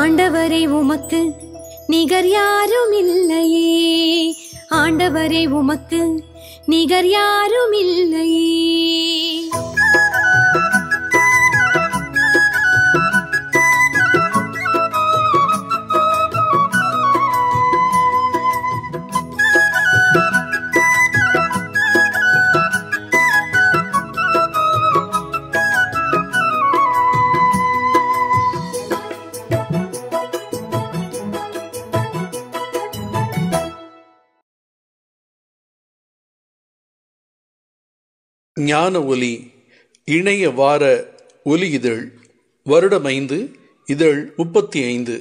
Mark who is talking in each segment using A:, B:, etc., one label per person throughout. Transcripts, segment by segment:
A: ஆண்டவரே உமக்கு நிகர் யாரும் இல்லையே ஆண்டவரே உமக்கு நிகர் யாரும் இல்லையே
B: ஞான ஒலி இணைய வார ஒலி இதழ் வருடம் ஐந்து இதழ் முப்பத்தி ஐந்து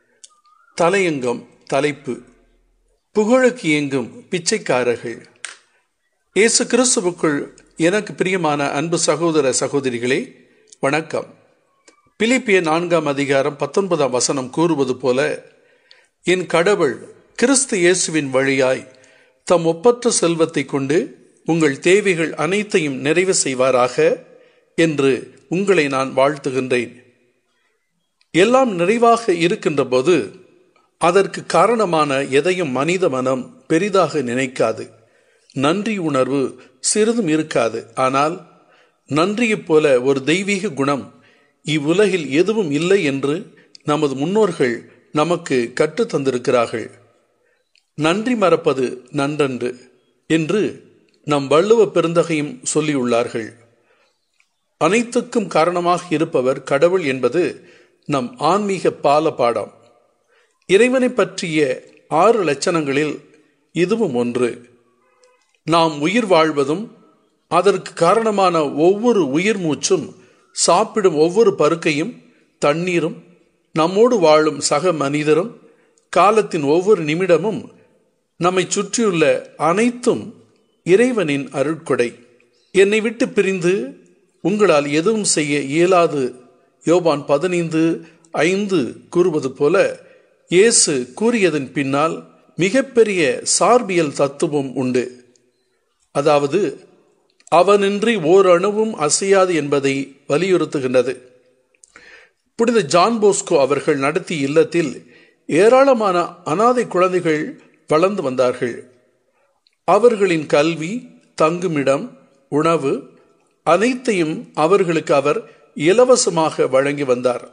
B: தலையங்கம் தலைப்பு புகழுக்கு இயங்கும் பிச்சைக்காரர்கள் இயேசு கிறிஸ்துவுக்குள் எனக்கு பிரியமான அன்பு சகோதர சகோதரிகளே வணக்கம் பிலிப்பிய நான்காம் அதிகாரம் பத்தொன்பதாம் வசனம் கூறுவது போல என் கடவுள் கிறிஸ்து இயேசுவின் வழியாய் தம் ஒப்பற்ற செல்வத்தை கொண்டு உங்கள் தேவைகள் அனைத்தையும் நிறைவு செய்வாராக என்று உங்களை நான் வாழ்த்துகின்றேன் எல்லாம் நிறைவாக இருக்கின்ற போது அதற்கு காரணமான எதையும் மனித மனம் பெரிதாக நினைக்காது நன்றி உணர்வு சிறிதும் இருக்காது ஆனால் நன்றியைப் போல ஒரு தெய்வீக குணம் இவ்வுலகில் எதுவும் இல்லை என்று நமது முன்னோர்கள் நமக்கு கற்றுத் தந்திருக்கிறார்கள் நன்றி மறப்பது நன்றன்று என்று நம் வள்ளுவ பெருந்தகையும் சொல்லியுள்ளார்கள் அனைத்துக்கும் காரணமாக இருப்பவர் கடவுள் என்பது நம் ஆன்மீக பால பாடம் இறைவனை பற்றிய ஆறு லட்சணங்களில் இதுவும் ஒன்று நாம் உயிர் வாழ்வதும் அதற்கு காரணமான ஒவ்வொரு உயிர் மூச்சும் சாப்பிடும் ஒவ்வொரு பருக்கையும் தண்ணீரும் நம்மோடு வாழும் சக மனிதரும் காலத்தின் ஒவ்வொரு நிமிடமும் நம்மை சுற்றியுள்ள அனைத்தும் இறைவனின் அருட்கொடை என்னை விட்டு பிரிந்து உங்களால் எதுவும் செய்ய இயலாது யோபான் பதினைந்து ஐந்து கூறுவது போல இயேசு கூறியதன் பின்னால் மிகப்பெரிய சார்பியல் தத்துவம் உண்டு அதாவது அவனின்றி ஓர் அணுவும் அசையாது என்பதை வலியுறுத்துகின்றது புனித ஜான் போஸ்கோ அவர்கள் நடத்திய இல்லத்தில் ஏராளமான அனாதை குழந்தைகள் வளர்ந்து வந்தார்கள் அவர்களின் கல்வி தங்குமிடம் உணவு அனைத்தையும் அவர்களுக்கு அவர் இலவசமாக வழங்கி வந்தார்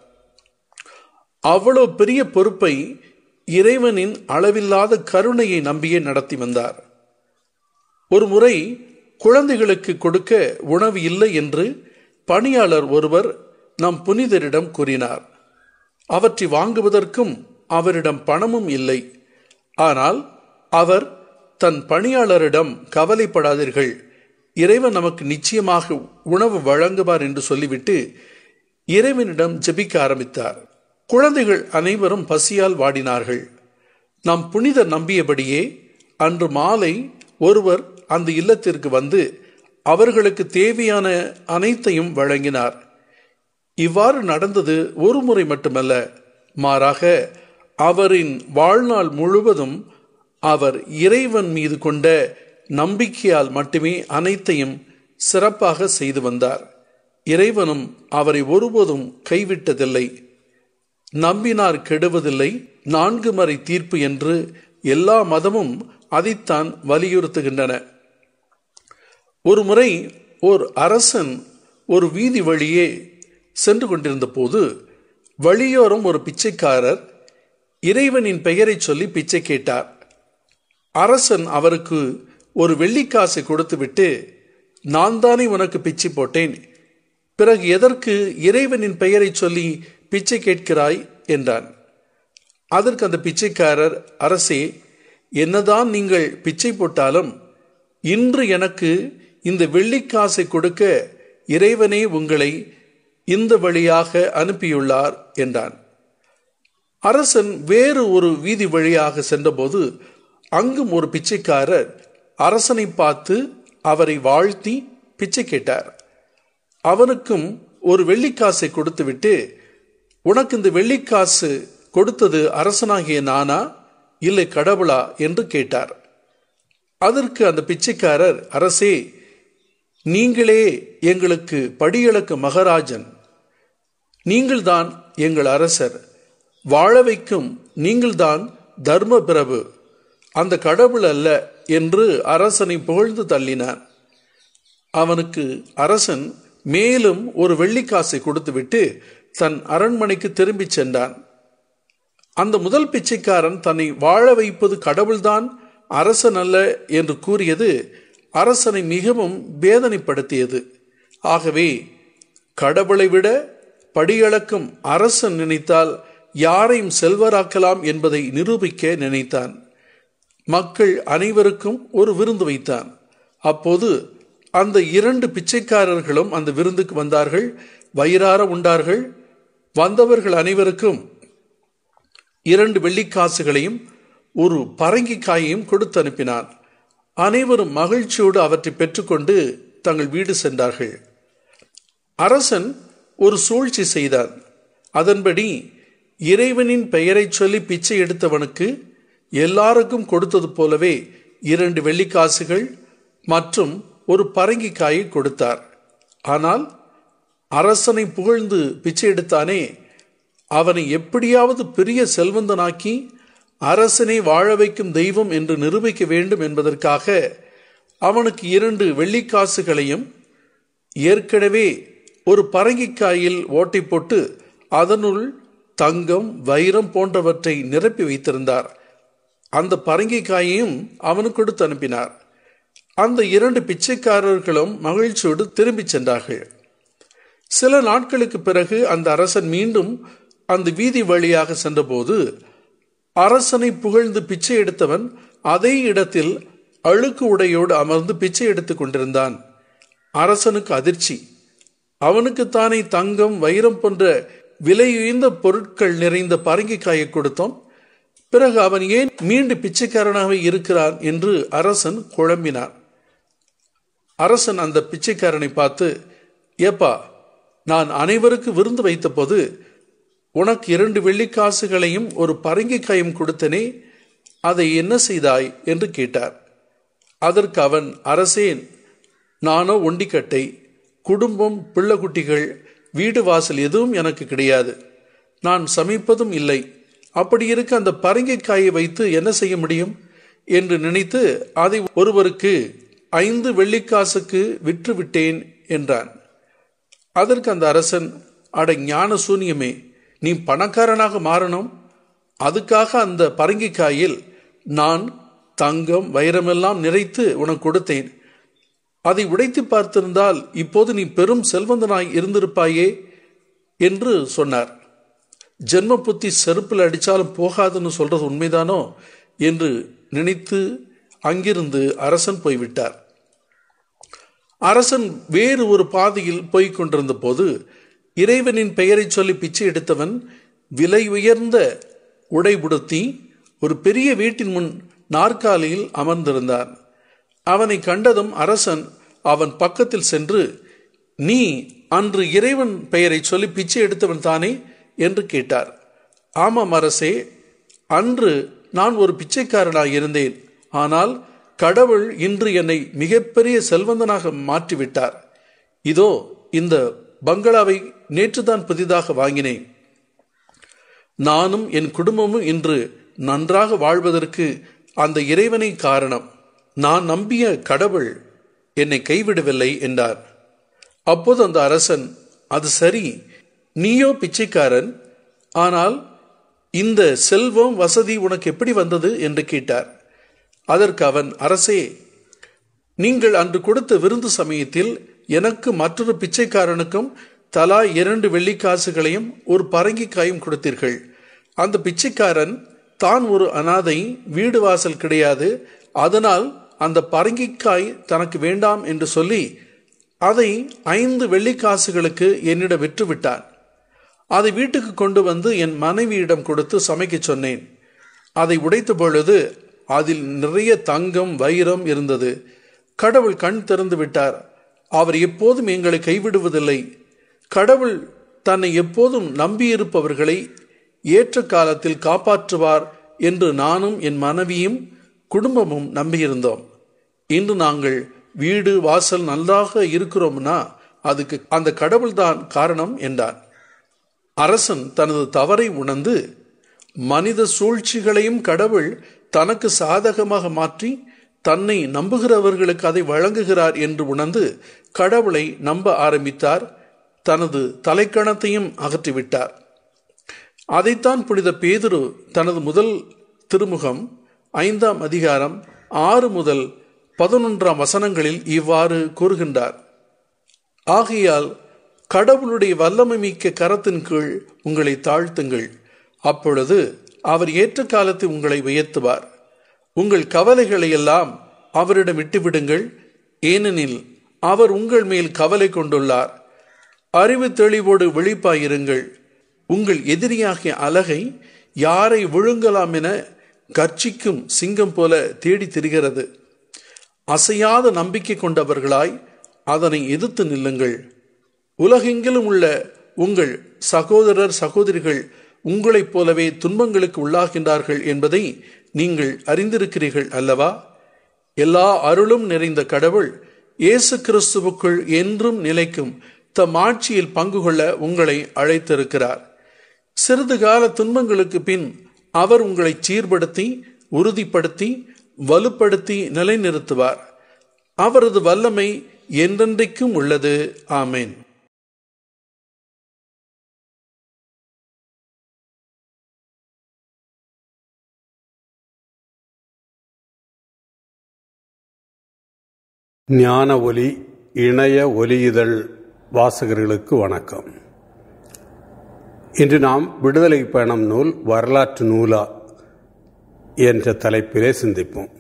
B: அவ்வளவு பெரிய பொறுப்பை இறைவனின் அளவில்லாத கருணையை நம்பியே நடத்தி வந்தார் ஒரு முறை குழந்தைகளுக்கு கொடுக்க உணவு இல்லை என்று பணியாளர் ஒருவர் நம் புனிதரிடம் கூறினார் அவற்றை வாங்குவதற்கும் அவரிடம் பணமும் இல்லை ஆனால் அவர் தன் பணியாளரிடம் கவலைப்படாதீர்கள் இறைவன் நமக்கு நிச்சயமாக உணவு வழங்குவார் என்று சொல்லிவிட்டு இறைவனிடம் ஜெபிக்க ஆரம்பித்தார் குழந்தைகள் அனைவரும் பசியால் வாடினார்கள் நம் புனிதர் நம்பியபடியே அன்று மாலை ஒருவர் அந்த இல்லத்திற்கு வந்து அவர்களுக்கு தேவையான அனைத்தையும் வழங்கினார் இவ்வாறு நடந்தது ஒரு முறை மட்டுமல்ல மாறாக அவரின் வாழ்நாள் முழுவதும் அவர் இறைவன் மீது கொண்ட நம்பிக்கையால் மட்டுமே அனைத்தையும் சிறப்பாக செய்து வந்தார் இறைவனும் அவரை ஒருபோதும் கைவிட்டதில்லை நம்பினார் கெடுவதில்லை நான்கு மறை தீர்ப்பு என்று எல்லா மதமும் அதைத்தான் வலியுறுத்துகின்றன ஒரு முறை ஓர் அரசன் ஒரு வீதி வழியே சென்று கொண்டிருந்த போது வழியோரம் ஒரு பிச்சைக்காரர் இறைவனின் பெயரை சொல்லி பிச்சை கேட்டார் அரசன் அவருக்கு ஒரு வெள்ளிக்காசை கொடுத்துவிட்டு நான் தானே உனக்கு பிச்சை போட்டேன் பிறகு எதற்கு இறைவனின் பெயரை சொல்லி பிச்சை கேட்கிறாய் என்றான் அதற்கு அந்த பிச்சைக்காரர் அரசே என்னதான் நீங்கள் பிச்சை போட்டாலும் இன்று எனக்கு இந்த வெள்ளிக்காசை கொடுக்க இறைவனே உங்களை இந்த வழியாக அனுப்பியுள்ளார் என்றான் அரசன் வேறு ஒரு வீதி வழியாக சென்றபோது அங்கும் ஒரு பிச்சைக்காரர் அரசனை பார்த்து அவரை வாழ்த்தி பிச்சை கேட்டார் அவனுக்கும் ஒரு வெள்ளிக்காசை கொடுத்துவிட்டு உனக்கு இந்த வெள்ளிக்காசு கொடுத்தது அரசனாகிய நானா இல்லை கடவுளா என்று கேட்டார் அதற்கு அந்த பிச்சைக்காரர் அரசே நீங்களே எங்களுக்கு படியளக்கு மகராஜன் நீங்கள்தான் எங்கள் அரசர் வாழ வைக்கும் நீங்கள்தான் தர்ம பிரபு அந்த கடவுள் அல்ல என்று அரசனை புகழ்ந்து தள்ளினான் அவனுக்கு அரசன் மேலும் ஒரு வெள்ளிக்காசை கொடுத்துவிட்டு தன் அரண்மனைக்கு திரும்பிச் சென்றான் அந்த முதல் பிச்சைக்காரன் தன்னை வாழ வைப்பது கடவுள்தான் அரசன் அல்ல என்று கூறியது அரசனை மிகவும் வேதனைப்படுத்தியது ஆகவே கடவுளை விட படியளக்கும் அரசன் நினைத்தால் யாரையும் செல்வராக்கலாம் என்பதை நிரூபிக்க நினைத்தான் மக்கள் அனைவருக்கும் ஒரு விருந்து வைத்தான் அப்போது அந்த இரண்டு பிச்சைக்காரர்களும் அந்த விருந்துக்கு வந்தார்கள் வயிறார உண்டார்கள் வந்தவர்கள் அனைவருக்கும் இரண்டு வெள்ளிக்காசுகளையும் ஒரு பரங்கிக்காயையும் கொடுத்து அனுப்பினான் அனைவரும் மகிழ்ச்சியோடு அவற்றை பெற்றுக்கொண்டு தங்கள் வீடு சென்றார்கள் அரசன் ஒரு சூழ்ச்சி செய்தான் அதன்படி இறைவனின் பெயரை சொல்லி பிச்சை எடுத்தவனுக்கு எல்லாருக்கும் கொடுத்தது போலவே இரண்டு வெள்ளிக்காசுகள் மற்றும் ஒரு பரங்கிக்காயை கொடுத்தார் ஆனால் அரசனை புகழ்ந்து பிச்சை எடுத்தானே அவனை எப்படியாவது பெரிய செல்வந்தனாக்கி அரசனை வாழ வைக்கும் தெய்வம் என்று நிரூபிக்க வேண்டும் என்பதற்காக அவனுக்கு இரண்டு வெள்ளிக்காசுகளையும் ஏற்கனவே ஒரு பரங்கிக்காயில் ஓட்டை போட்டு அதனுள் தங்கம் வைரம் போன்றவற்றை நிரப்பி வைத்திருந்தார் அந்த பரங்கிக்காயையும் அவனுக்கு கொடுத்து அனுப்பினார் அந்த இரண்டு பிச்சைக்காரர்களும் மகிழ்ச்சியோடு திரும்பிச் சென்றார்கள் சில நாட்களுக்கு பிறகு அந்த அரசன் மீண்டும் அந்த வீதி வழியாக சென்றபோது அரசனை புகழ்ந்து பிச்சை எடுத்தவன் அதே இடத்தில் அழுக்கு உடையோடு அமர்ந்து பிச்சை எடுத்துக் கொண்டிருந்தான் அரசனுக்கு அதிர்ச்சி அவனுக்குத்தானே தங்கம் வைரம் போன்ற விலையுயர்ந்த பொருட்கள் நிறைந்த பரங்கிக்காயை கொடுத்தோம் பிறகு அவன் ஏன் மீண்டு பிச்சைக்காரனாக இருக்கிறான் என்று அரசன் குழம்பினான் அரசன் அந்த பிச்சைக்காரனை பார்த்து ஏப்பா நான் அனைவருக்கு விருந்து வைத்தபோது உனக்கு இரண்டு வெள்ளிக்காசுகளையும் ஒரு பரங்கிக்காயும் கொடுத்தனே அதை என்ன செய்தாய் என்று கேட்டார் அதற்கு அவன் அரசேன் நானோ ஒண்டிக்கட்டை குடும்பம் பிள்ளைக்குட்டிகள் வீடு வாசல் எதுவும் எனக்கு கிடையாது நான் சமைப்பதும் இல்லை அப்படி இருக்க அந்த பரங்கிக்காயை வைத்து என்ன செய்ய முடியும் என்று நினைத்து அதை ஒருவருக்கு ஐந்து வெள்ளிக்காசுக்கு விற்று விட்டேன் என்றான் அதற்கு அந்த அரசன் அட ஞான சூன்யமே நீ பணக்காரனாக மாறணும் அதுக்காக அந்த பரங்கிக்காயில் நான் தங்கம் வைரமெல்லாம் நிறைத்து உனக்கு கொடுத்தேன் அதை உடைத்து பார்த்திருந்தால் இப்போது நீ பெரும் செல்வந்தனாய் இருந்திருப்பாயே என்று சொன்னார் ஜென்ம புத்தி செருப்பில் அடித்தாலும் போகாதுன்னு சொல்றது உண்மைதானோ என்று நினைத்து அங்கிருந்து அரசன் போய்விட்டார் அரசன் வேறு ஒரு பாதையில் போய்க் கொண்டிருந்த போது இறைவனின் பெயரை சொல்லி பிச்சை எடுத்தவன் விலை உயர்ந்த உடை உடுத்தி ஒரு பெரிய வீட்டின் முன் நாற்காலியில் அமர்ந்திருந்தான் அவனை கண்டதும் அரசன் அவன் பக்கத்தில் சென்று நீ அன்று இறைவன் பெயரை சொல்லி பிச்சை எடுத்தவன் தானே என்று கேட்டார் ஆமாம் அரசே அன்று நான் ஒரு பிச்சைக்காரனாக இருந்தேன் ஆனால் கடவுள் இன்று என்னை மிகப்பெரிய செல்வந்தனாக மாற்றிவிட்டார் இதோ இந்த பங்களாவை நேற்றுதான் புதிதாக வாங்கினேன் நானும் என் குடும்பமும் இன்று நன்றாக வாழ்வதற்கு அந்த இறைவனை காரணம் நான் நம்பிய கடவுள் என்னை கைவிடவில்லை என்றார் அப்போது அந்த அரசன் அது சரி நீயோ பிச்சைக்காரன் ஆனால் இந்த செல்வம் வசதி உனக்கு எப்படி வந்தது என்று கேட்டார் அதற்கு அவன் அரசே நீங்கள் அன்று கொடுத்த விருந்து சமயத்தில் எனக்கு மற்றொரு பிச்சைக்காரனுக்கும் தலா இரண்டு வெள்ளிக்காசுகளையும் ஒரு பரங்கிக்காயும் கொடுத்தீர்கள் அந்த பிச்சைக்காரன் தான் ஒரு அனாதை வீடு வாசல் கிடையாது அதனால் அந்த பரங்கிக்காய் தனக்கு வேண்டாம் என்று சொல்லி அதை ஐந்து வெள்ளிக்காசுகளுக்கு என்னிடம் விற்றுவிட்டான் அதை வீட்டுக்கு கொண்டு வந்து என் மனைவியிடம் கொடுத்து சமைக்க சொன்னேன் அதை உடைத்த பொழுது அதில் நிறைய தங்கம் வைரம் இருந்தது கடவுள் கண் திறந்து விட்டார் அவர் எப்போதும் எங்களை கைவிடுவதில்லை கடவுள் தன்னை எப்போதும் நம்பியிருப்பவர்களை ஏற்ற காலத்தில் காப்பாற்றுவார் என்று நானும் என் மனைவியும் குடும்பமும் நம்பியிருந்தோம் இன்று நாங்கள் வீடு வாசல் நன்றாக இருக்கிறோம்னா அதுக்கு அந்த கடவுள்தான் காரணம் என்றான் அரசன் தனது தவறை உணர்ந்து மனித சூழ்ச்சிகளையும் கடவுள் தனக்கு சாதகமாக மாற்றி தன்னை நம்புகிறவர்களுக்கு அதை வழங்குகிறார் என்று உணர்ந்து கடவுளை நம்ப ஆரம்பித்தார் தனது தலைக்கணத்தையும் அகற்றிவிட்டார் அதைத்தான் புனித பேதுரு தனது முதல் திருமுகம் ஐந்தாம் அதிகாரம் ஆறு முதல் பதினொன்றாம் வசனங்களில் இவ்வாறு கூறுகின்றார் ஆகையால் கடவுளுடைய வல்லமை மிக்க கரத்தின் கீழ் உங்களை தாழ்த்துங்கள் அப்பொழுது அவர் ஏற்ற காலத்தில் உங்களை உயர்த்துவார் உங்கள் கவலைகளை எல்லாம் அவரிடம் விட்டுவிடுங்கள் ஏனெனில் அவர் உங்கள் மேல் கவலை கொண்டுள்ளார் அறிவு தெளிவோடு விழிப்பாயிருங்கள் உங்கள் எதிரியாகிய அலகை யாரை விழுங்கலாம் என கர்ச்சிக்கும் சிங்கம் போல தேடி திரிகிறது அசையாத நம்பிக்கை கொண்டவர்களாய் அதனை எதிர்த்து நில்லுங்கள் உலகெங்கிலும் உள்ள உங்கள் சகோதரர் சகோதரிகள் உங்களைப் போலவே துன்பங்களுக்கு உள்ளாகின்றார்கள் என்பதை நீங்கள் அறிந்திருக்கிறீர்கள் அல்லவா எல்லா அருளும் நிறைந்த கடவுள் இயேசு கிறிஸ்துவுக்குள் என்றும் நிலைக்கும் தம் ஆட்சியில் பங்கு கொள்ள உங்களை அழைத்திருக்கிறார் சிறிது கால துன்பங்களுக்கு பின் அவர் உங்களை சீர்படுத்தி உறுதிப்படுத்தி வலுப்படுத்தி நிலைநிறுத்துவார் அவரது வல்லமை என்றென்றைக்கும் உள்ளது ஆமேன்
C: ஞான ஒலி இணைய ஒலியுதழ் வாசகர்களுக்கு வணக்கம் இன்று நாம் விடுதலை பயணம் நூல் வரலாற்று நூலா என்ற தலைப்பிலே சிந்திப்போம்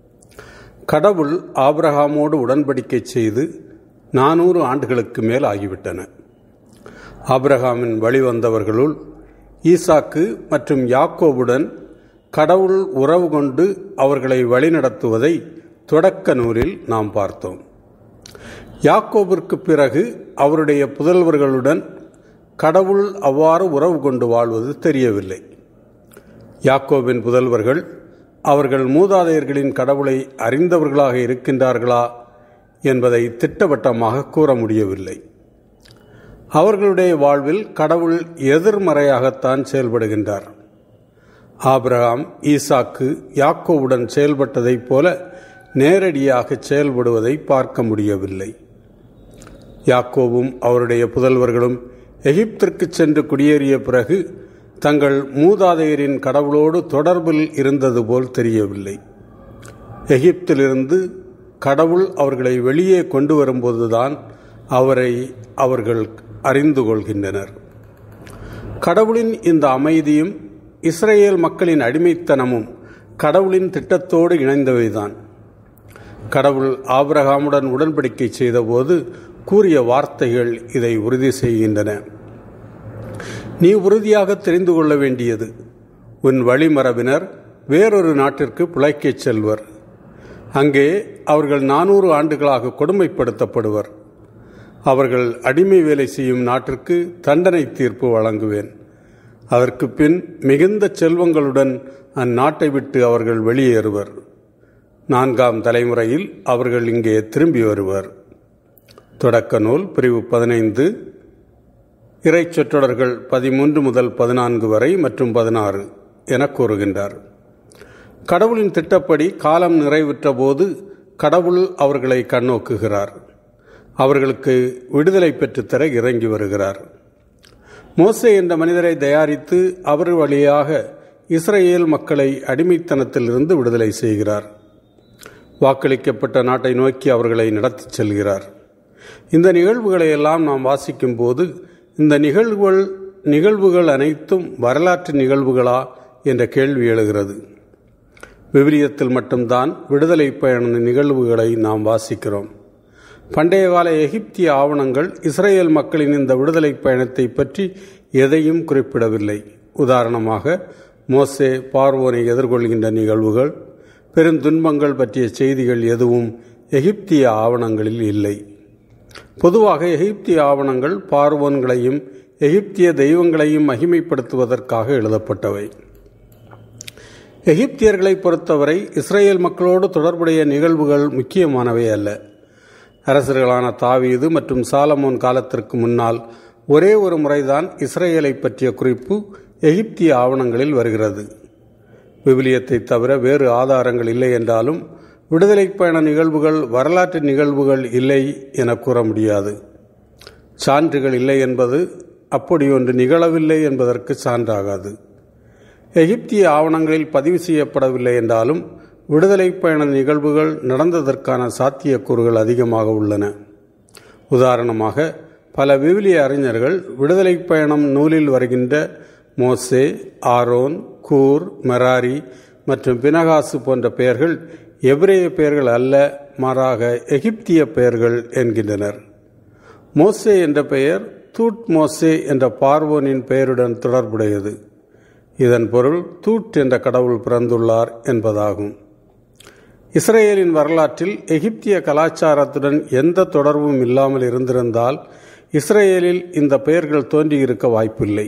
C: கடவுள் ஆபிரகாமோடு உடன்படிக்கை செய்து நானூறு ஆண்டுகளுக்கு மேல் ஆகிவிட்டன ஆபிரகாமின் வழிவந்தவர்களுள் ஈசாக்கு மற்றும் யாக்கோவுடன் கடவுள் உறவு கொண்டு அவர்களை வழிநடத்துவதை தொடக்க நூலில் நாம் பார்த்தோம் யாக்கோபிற்கு பிறகு அவருடைய புதல்வர்களுடன் கடவுள் அவ்வாறு உறவு கொண்டு வாழ்வது தெரியவில்லை யாக்கோபின் புதல்வர்கள் அவர்கள் மூதாதையர்களின் கடவுளை அறிந்தவர்களாக இருக்கின்றார்களா என்பதை திட்டவட்டமாக கூற முடியவில்லை அவர்களுடைய வாழ்வில் கடவுள் எதிர்மறையாகத்தான் செயல்படுகின்றார் ஆபிரகாம் ஈசாக்கு யாக்கோவுடன் செயல்பட்டதைப் போல நேரடியாக செயல்படுவதை பார்க்க முடியவில்லை யாக்கோவும் அவருடைய புதல்வர்களும் எகிப்திற்கு சென்று குடியேறிய பிறகு தங்கள் மூதாதையரின் கடவுளோடு தொடர்பில் இருந்தது போல் தெரியவில்லை எகிப்திலிருந்து கடவுள் அவர்களை வெளியே கொண்டு வரும்போதுதான் அவரை அவர்கள் அறிந்து கொள்கின்றனர் கடவுளின் இந்த அமைதியும் இஸ்ரேல் மக்களின் அடிமைத்தனமும் கடவுளின் திட்டத்தோடு இணைந்தவைதான் கடவுள் ஆபிரகாமுடன் உடன்படிக்கை செய்தபோது கூறிய வார்த்தைகள் இதை உறுதி செய்கின்றன நீ உறுதியாக தெரிந்து கொள்ள வேண்டியது உன் வழிமரபினர் வேறொரு நாட்டிற்கு பிழைக்கச் செல்வர் அங்கே அவர்கள் நானூறு ஆண்டுகளாக கொடுமைப்படுத்தப்படுவர் அவர்கள் அடிமை வேலை செய்யும் நாட்டிற்கு தண்டனை தீர்ப்பு வழங்குவேன் அதற்கு பின் மிகுந்த செல்வங்களுடன் அந்நாட்டை விட்டு அவர்கள் வெளியேறுவர் நான்காம் தலைமுறையில் அவர்கள் இங்கே திரும்பி வருவர் தொடக்க நூல் பிரிவு பதினைந்து இறை சொற்றொடர்கள் பதிமூன்று முதல் பதினான்கு வரை மற்றும் பதினாறு என கூறுகின்றார் கடவுளின் திட்டப்படி காலம் நிறைவுற்ற போது கடவுள் அவர்களை கண்ணோக்குகிறார் அவர்களுக்கு விடுதலை பெற்றுத்தர இறங்கி வருகிறார் மோசே என்ற மனிதரை தயாரித்து அவர் வழியாக இஸ்ரேல் மக்களை அடிமைத்தனத்திலிருந்து விடுதலை செய்கிறார் வாக்களிக்கப்பட்ட நாட்டை நோக்கி அவர்களை நடத்திச் செல்கிறார் இந்த நிகழ்வுகளை எல்லாம் நாம் வாசிக்கும் போது இந்த நிகழ்வுகள் நிகழ்வுகள் அனைத்தும் வரலாற்று நிகழ்வுகளா என்ற கேள்வி எழுகிறது விவிலியத்தில் மட்டும்தான் விடுதலை பயண நிகழ்வுகளை நாம் வாசிக்கிறோம் பண்டைய கால எகிப்திய ஆவணங்கள் இஸ்ரேல் மக்களின் இந்த விடுதலை பயணத்தை பற்றி எதையும் குறிப்பிடவில்லை உதாரணமாக மோசே பார்வோனை எதிர்கொள்கின்ற நிகழ்வுகள் பெருந்துன்பங்கள் பற்றிய செய்திகள் எதுவும் எகிப்திய ஆவணங்களில் இல்லை பொதுவாக எகிப்திய ஆவணங்கள் பார்வோன்களையும் எகிப்திய தெய்வங்களையும் மகிமைப்படுத்துவதற்காக எழுதப்பட்டவை எகிப்தியர்களை பொறுத்தவரை இஸ்ரேல் மக்களோடு தொடர்புடைய நிகழ்வுகள் முக்கியமானவை அல்ல அரசர்களான தாவீது மற்றும் சாலமோன் காலத்திற்கு முன்னால் ஒரே ஒரு முறைதான் இஸ்ரேலை பற்றிய குறிப்பு எகிப்திய ஆவணங்களில் வருகிறது விவிலியத்தை தவிர வேறு ஆதாரங்கள் இல்லை என்றாலும் விடுதலை பயண நிகழ்வுகள் வரலாற்று நிகழ்வுகள் இல்லை என கூற முடியாது சான்றுகள் இல்லை என்பது அப்படியொன்று நிகழவில்லை என்பதற்கு சான்றாகாது எகிப்திய ஆவணங்களில் பதிவு செய்யப்படவில்லை என்றாலும் விடுதலை பயண நிகழ்வுகள் நடந்ததற்கான சாத்தியக்கூறுகள் அதிகமாக உள்ளன உதாரணமாக பல விவிலிய அறிஞர்கள் விடுதலை பயணம் நூலில் வருகின்ற மோசே ஆரோன் கூர் மெராரி மற்றும் பினகாசு போன்ற பெயர்கள் எபிரேய பெயர்கள் அல்ல மாறாக எகிப்திய பெயர்கள் என்கின்றனர் மோசே என்ற பெயர் தூட் மோசே என்ற பார்வோனின் பெயருடன் தொடர்புடையது இதன் பொருள் தூட் என்ற கடவுள் பிறந்துள்ளார் என்பதாகும் இஸ்ரேலின் வரலாற்றில் எகிப்திய கலாச்சாரத்துடன் எந்த தொடர்பும் இல்லாமல் இருந்திருந்தால் இஸ்ரேலில் இந்த பெயர்கள் தோன்றியிருக்க வாய்ப்பில்லை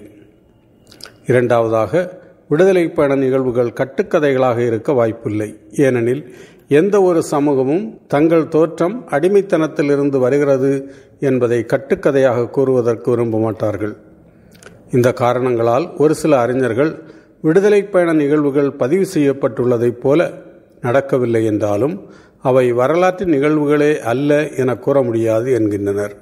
C: இரண்டாவதாக விடுதலை பயண நிகழ்வுகள் கட்டுக்கதைகளாக இருக்க வாய்ப்பில்லை ஏனெனில் எந்த ஒரு சமூகமும் தங்கள் தோற்றம் அடிமைத்தனத்திலிருந்து வருகிறது என்பதை கட்டுக்கதையாக கூறுவதற்கு விரும்ப மாட்டார்கள் இந்த காரணங்களால் ஒரு சில அறிஞர்கள் விடுதலை பயண நிகழ்வுகள் பதிவு செய்யப்பட்டுள்ளதைப் போல நடக்கவில்லை என்றாலும் அவை வரலாற்று நிகழ்வுகளே அல்ல என கூற முடியாது என்கின்றனர்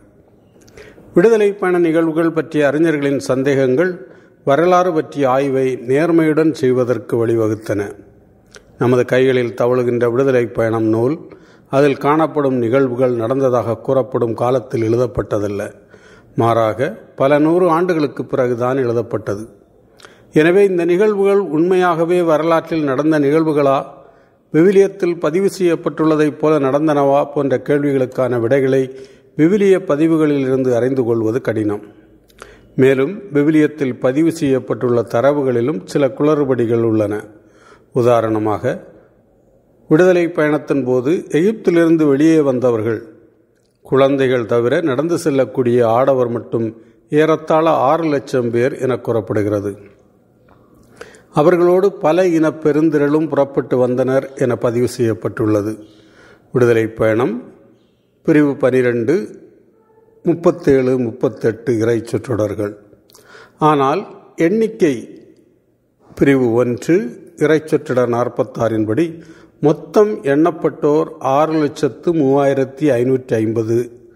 C: விடுதலை பயண நிகழ்வுகள் பற்றிய அறிஞர்களின் சந்தேகங்கள் வரலாறு பற்றிய ஆய்வை நேர்மையுடன் செய்வதற்கு வழிவகுத்தன நமது கைகளில் தவழுகின்ற விடுதலை பயணம் நூல் அதில் காணப்படும் நிகழ்வுகள் நடந்ததாக கூறப்படும் காலத்தில் எழுதப்பட்டதல்ல மாறாக பல நூறு ஆண்டுகளுக்கு பிறகுதான் எழுதப்பட்டது எனவே இந்த நிகழ்வுகள் உண்மையாகவே வரலாற்றில் நடந்த நிகழ்வுகளா விவிலியத்தில் பதிவு செய்யப்பட்டுள்ளதைப் போல நடந்தனவா போன்ற கேள்விகளுக்கான விடைகளை விவிலிய பதிவுகளில் இருந்து அறிந்து கொள்வது கடினம் மேலும் விவிலியத்தில் பதிவு செய்யப்பட்டுள்ள தரவுகளிலும் சில குளறுபடிகள் உள்ளன உதாரணமாக விடுதலை பயணத்தின் போது எகிப்திலிருந்து வெளியே வந்தவர்கள் குழந்தைகள் தவிர நடந்து செல்லக்கூடிய ஆடவர் மட்டும் ஏறத்தாழ ஆறு லட்சம் பேர் என கூறப்படுகிறது அவர்களோடு பல இன பெருந்திரளும் புறப்பட்டு வந்தனர் என பதிவு செய்யப்பட்டுள்ளது விடுதலை பயணம் பிரிவு பனிரெண்டு முப்பத்தேழு முப்பத்தெட்டு இறை சொற்றொடர்கள் ஆனால் எண்ணிக்கை பிரிவு ஒன்று இறைச்சொற்றொடர் நாற்பத்தாறின்படி மொத்தம் எண்ணப்பட்டோர் ஆறு லட்சத்து மூவாயிரத்தி ஐநூற்றி ஐம்பது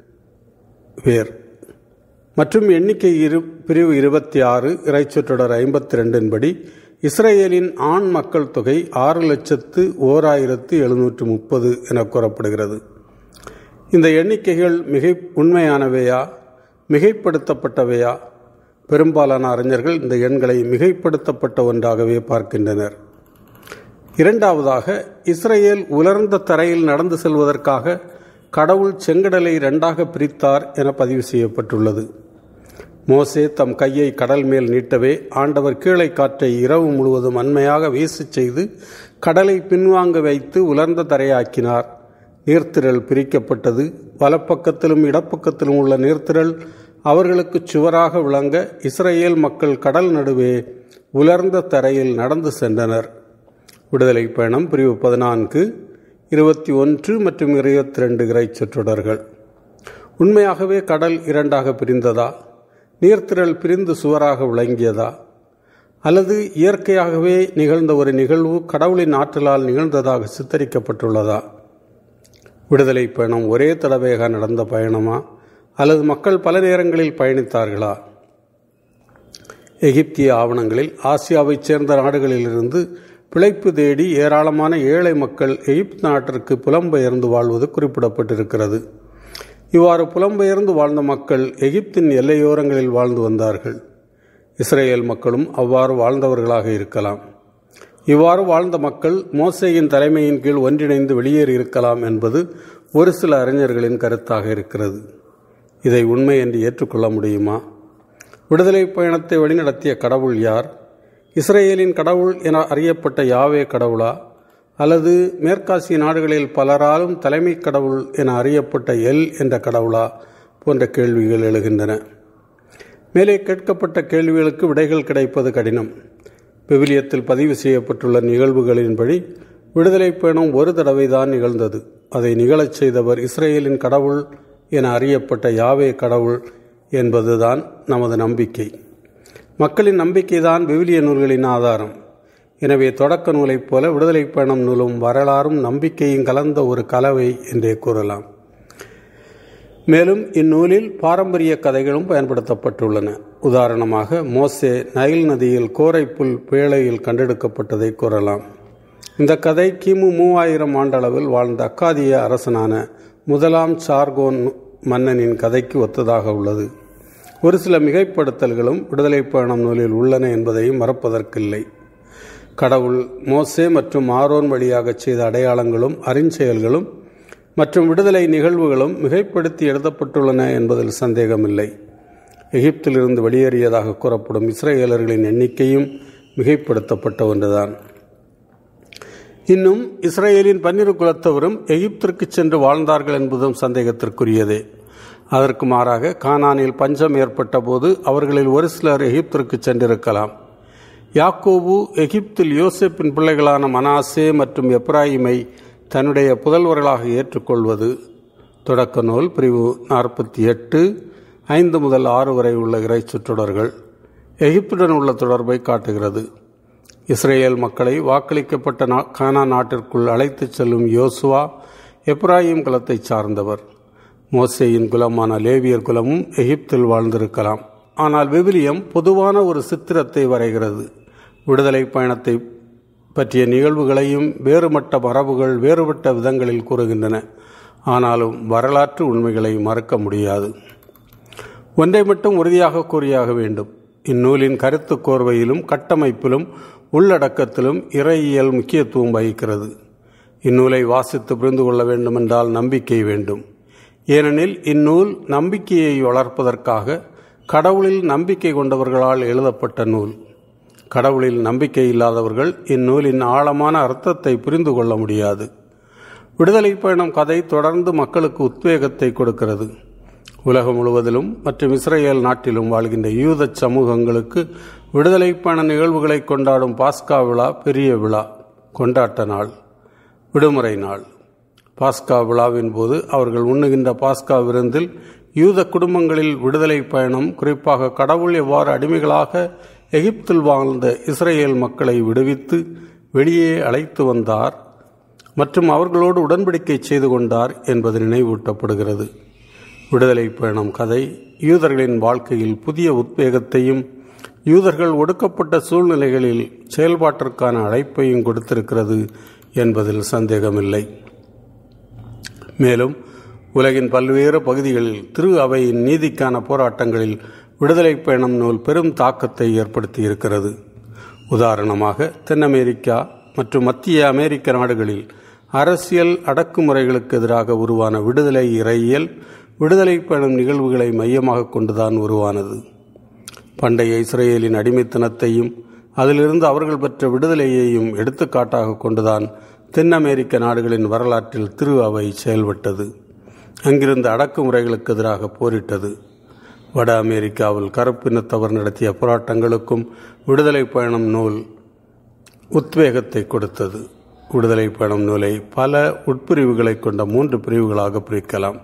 C: பேர் மற்றும் எண்ணிக்கை இரு பிரிவு இருபத்தி ஆறு இறைச்சொற்றொடர் ஐம்பத்தி ரெண்டின்படி இஸ்ரேலின் ஆண் மக்கள் தொகை ஆறு லட்சத்து ஓர் ஆயிரத்து எழுநூற்று முப்பது என கூறப்படுகிறது இந்த எண்ணிக்கைகள் மிகை உண்மையானவையா மிகைப்படுத்தப்பட்டவையா பெரும்பாலான அறிஞர்கள் இந்த எண்களை மிகைப்படுத்தப்பட்ட ஒன்றாகவே பார்க்கின்றனர் இரண்டாவதாக இஸ்ரேல் உலர்ந்த தரையில் நடந்து செல்வதற்காக கடவுள் செங்கடலை இரண்டாக பிரித்தார் என பதிவு செய்யப்பட்டுள்ளது மோசே தம் கையை கடல் மேல் நீட்டவே ஆண்டவர் கீழே காற்றை இரவு முழுவதும் அண்மையாக வீசச் செய்து கடலை பின்வாங்க வைத்து உலர்ந்த தரையாக்கினார் நீர்த்திரள் பிரிக்கப்பட்டது வலப்பக்கத்திலும் இடப்பக்கத்திலும் உள்ள நீர்த்திரள் அவர்களுக்கு சுவராக விளங்க இஸ்ரேல் மக்கள் கடல் நடுவே உலர்ந்த தரையில் நடந்து சென்றனர் விடுதலை பயணம் பிரிவு பதினான்கு இருபத்தி ஒன்று மற்றும் இருபத்தி ரெண்டு இறை சொற்றொடர்கள் உண்மையாகவே கடல் இரண்டாக பிரிந்ததா நீர்த்திரள் பிரிந்து சுவராக விளங்கியதா அல்லது இயற்கையாகவே நிகழ்ந்த ஒரு நிகழ்வு கடவுளின் ஆற்றலால் நிகழ்ந்ததாக சித்தரிக்கப்பட்டுள்ளதா விடுதலை பயணம் ஒரே தடவையாக நடந்த பயணமா அல்லது மக்கள் பல நேரங்களில் பயணித்தார்களா எகிப்திய ஆவணங்களில் ஆசியாவைச் சேர்ந்த நாடுகளிலிருந்து பிழைப்பு தேடி ஏராளமான ஏழை மக்கள் எகிப்து நாட்டிற்கு புலம்பெயர்ந்து வாழ்வது குறிப்பிடப்பட்டிருக்கிறது இவ்வாறு புலம்பெயர்ந்து வாழ்ந்த மக்கள் எகிப்தின் எல்லையோரங்களில் வாழ்ந்து வந்தார்கள் இஸ்ரேல் மக்களும் அவ்வாறு வாழ்ந்தவர்களாக இருக்கலாம் இவ்வாறு வாழ்ந்த மக்கள் மோசையின் தலைமையின் கீழ் ஒன்றிணைந்து வெளியேறி இருக்கலாம் என்பது ஒரு சில அறிஞர்களின் கருத்தாக இருக்கிறது இதை உண்மை என்று ஏற்றுக்கொள்ள முடியுமா விடுதலை பயணத்தை வழிநடத்திய கடவுள் யார் இஸ்ரேலின் கடவுள் என அறியப்பட்ட யாவே கடவுளா அல்லது மேற்காசிய நாடுகளில் பலராலும் தலைமை கடவுள் என அறியப்பட்ட எல் என்ற கடவுளா போன்ற கேள்விகள் எழுகின்றன மேலே கேட்கப்பட்ட கேள்விகளுக்கு விடைகள் கிடைப்பது கடினம் விவிலியத்தில் பதிவு செய்யப்பட்டுள்ள நிகழ்வுகளின்படி விடுதலை பயணம் ஒரு தடவை தான் நிகழ்ந்தது அதை நிகழச் செய்தவர் இஸ்ரேலின் கடவுள் என அறியப்பட்ட யாவே கடவுள் என்பதுதான் நமது நம்பிக்கை மக்களின் நம்பிக்கைதான் விவிலிய நூல்களின் ஆதாரம் எனவே தொடக்க நூலைப் போல விடுதலை பயணம் நூலும் வரலாறும் நம்பிக்கையும் கலந்த ஒரு கலவை என்றே கூறலாம் மேலும் இந்நூலில் பாரம்பரிய கதைகளும் பயன்படுத்தப்பட்டுள்ளன உதாரணமாக மோசே நைல் நதியில் கோரைப்புல் பேழையில் கண்டெடுக்கப்பட்டதை கூறலாம் இந்த கதை கிமு மூவாயிரம் ஆண்டளவில் வாழ்ந்த அக்காதிய அரசனான முதலாம் சார்கோன் மன்னனின் கதைக்கு ஒத்ததாக உள்ளது ஒரு சில மிகைப்படுத்தல்களும் விடுதலை பயணம் நூலில் உள்ளன என்பதையும் மறப்பதற்கில்லை கடவுள் மோசே மற்றும் ஆரோன் வழியாக செய்த அடையாளங்களும் அறிஞ்செயல்களும் மற்றும் விடுதலை நிகழ்வுகளும் மிகைப்படுத்தி எழுதப்பட்டுள்ளன என்பதில் சந்தேகமில்லை எகிப்திலிருந்து வெளியேறியதாக கூறப்படும் இஸ்ரேலர்களின் எண்ணிக்கையும் மிகைப்படுத்தப்பட்ட ஒன்றுதான் இன்னும் இஸ்ரேலின் பன்னிரு குலத்தவரும் எகிப்திற்கு சென்று வாழ்ந்தார்கள் என்பதும் சந்தேகத்திற்குரியதே அதற்கு மாறாக கானானில் பஞ்சம் ஏற்பட்ட போது அவர்களில் ஒரு சிலர் எகிப்திற்கு சென்றிருக்கலாம் யாக்கோபு எகிப்தில் யோசேப்பின் பிள்ளைகளான மனாசே மற்றும் எப்ராயிமை தன்னுடைய புதல்வர்களாக ஏற்றுக்கொள்வது தொடக்க நூல் பிரிவு நாற்பத்தி எட்டு ஐந்து முதல் ஆறு வரை உள்ள இறை சுற்றுடர்கள் எகிப்துடன் உள்ள தொடர்பை காட்டுகிறது இஸ்ரேல் மக்களை வாக்களிக்கப்பட்ட நா கானா நாட்டிற்குள் அழைத்துச் செல்லும் யோசுவா எப்ராஹிம் குலத்தை சார்ந்தவர் மோசேயின் குலமான லேவியர் குலமும் எகிப்தில் வாழ்ந்திருக்கலாம் ஆனால் விவிலியம் பொதுவான ஒரு சித்திரத்தை வரைகிறது விடுதலை பயணத்தை பற்றிய நிகழ்வுகளையும் வேறுபட்ட மரபுகள் வேறுபட்ட விதங்களில் கூறுகின்றன ஆனாலும் வரலாற்று உண்மைகளை மறுக்க முடியாது ஒன்றை மட்டும் உறுதியாக கூறியாக வேண்டும் இந்நூலின் கருத்து கோர்வையிலும் கட்டமைப்பிலும் உள்ளடக்கத்திலும் இறையியல் முக்கியத்துவம் வகிக்கிறது இந்நூலை வாசித்து புரிந்து கொள்ள வேண்டுமென்றால் நம்பிக்கை வேண்டும் ஏனெனில் இந்நூல் நம்பிக்கையை வளர்ப்பதற்காக கடவுளில் நம்பிக்கை கொண்டவர்களால் எழுதப்பட்ட நூல் கடவுளில் நம்பிக்கை இல்லாதவர்கள் இந்நூலின் ஆழமான அர்த்தத்தை புரிந்து கொள்ள முடியாது விடுதலை பயணம் கதை தொடர்ந்து மக்களுக்கு உத்வேகத்தை கொடுக்கிறது உலகம் முழுவதிலும் மற்றும் இஸ்ரேல் நாட்டிலும் வாழ்கின்ற யூத சமூகங்களுக்கு விடுதலை பயண நிகழ்வுகளை கொண்டாடும் பாஸ்கா விழா பெரிய விழா கொண்டாட்ட நாள் விடுமுறை நாள் பாஸ்கா விழாவின் போது அவர்கள் உண்ணுகின்ற பாஸ்கா விருந்தில் யூத குடும்பங்களில் விடுதலை பயணம் குறிப்பாக கடவுள் எவ்வாறு அடிமைகளாக எகிப்தில் வாழ்ந்த இஸ்ரேல் மக்களை விடுவித்து வெளியே அழைத்து வந்தார் மற்றும் அவர்களோடு உடன்படிக்கை செய்து கொண்டார் என்பது நினைவூட்டப்படுகிறது விடுதலை பயணம் கதை யூதர்களின் வாழ்க்கையில் புதிய உத்வேகத்தையும் யூதர்கள் ஒடுக்கப்பட்ட சூழ்நிலைகளில் செயல்பாட்டிற்கான அழைப்பையும் கொடுத்திருக்கிறது என்பதில் சந்தேகமில்லை மேலும் உலகின் பல்வேறு பகுதிகளில் திரு அவையின் நீதிக்கான போராட்டங்களில் விடுதலை பயணம் நூல் பெரும் தாக்கத்தை ஏற்படுத்தி இருக்கிறது உதாரணமாக தென் அமெரிக்கா மற்றும் மத்திய அமெரிக்க நாடுகளில் அரசியல் அடக்குமுறைகளுக்கு எதிராக உருவான விடுதலை இறையியல் விடுதலை பயணம் நிகழ்வுகளை மையமாக கொண்டுதான் உருவானது பண்டைய இஸ்ரேலின் அடிமைத்தனத்தையும் அதிலிருந்து அவர்கள் பெற்ற விடுதலையையும் எடுத்துக்காட்டாக கொண்டுதான் தென் அமெரிக்க நாடுகளின் வரலாற்றில் திரு அவை செயல்பட்டது அங்கிருந்த அடக்குமுறைகளுக்கு எதிராக போரிட்டது வட அமெரிக்காவில் கருப்பினத்தவர் நடத்திய போராட்டங்களுக்கும் விடுதலை பயணம் நூல் உத்வேகத்தை கொடுத்தது விடுதலை பயணம் நூலை பல உட்பிரிவுகளை கொண்ட மூன்று பிரிவுகளாக பிரிக்கலாம்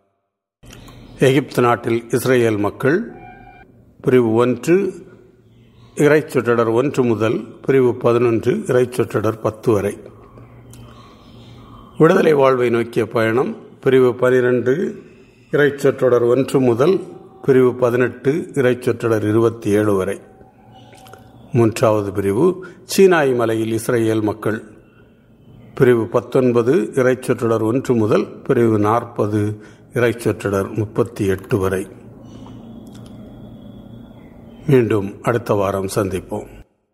C: எகிப்து நாட்டில் இஸ்ரேல் மக்கள் பிரிவு ஒன்று இறைச்சொற்றடர் ஒன்று முதல் பிரிவு பதினொன்று இறைச்சொற்றடர் பத்து வரை விடுதலை வாழ்வை நோக்கிய பயணம் பிரிவு பனிரெண்டு இறைச்சொற்றொடர் ஒன்று முதல் பிரிவு பதினெட்டு இறைச்சொற்றொடர் இருபத்தி ஏழு வரை மூன்றாவது பிரிவு சீனாய் மலையில் இஸ்ரேல் மக்கள் பிரிவு பத்தொன்பது இறைச்சொற்றொடர் ஒன்று முதல் பிரிவு நாற்பது இறைச்சொற்றொடர் முப்பத்தி எட்டு வரை மீண்டும் அடுத்த வாரம் சந்திப்போம்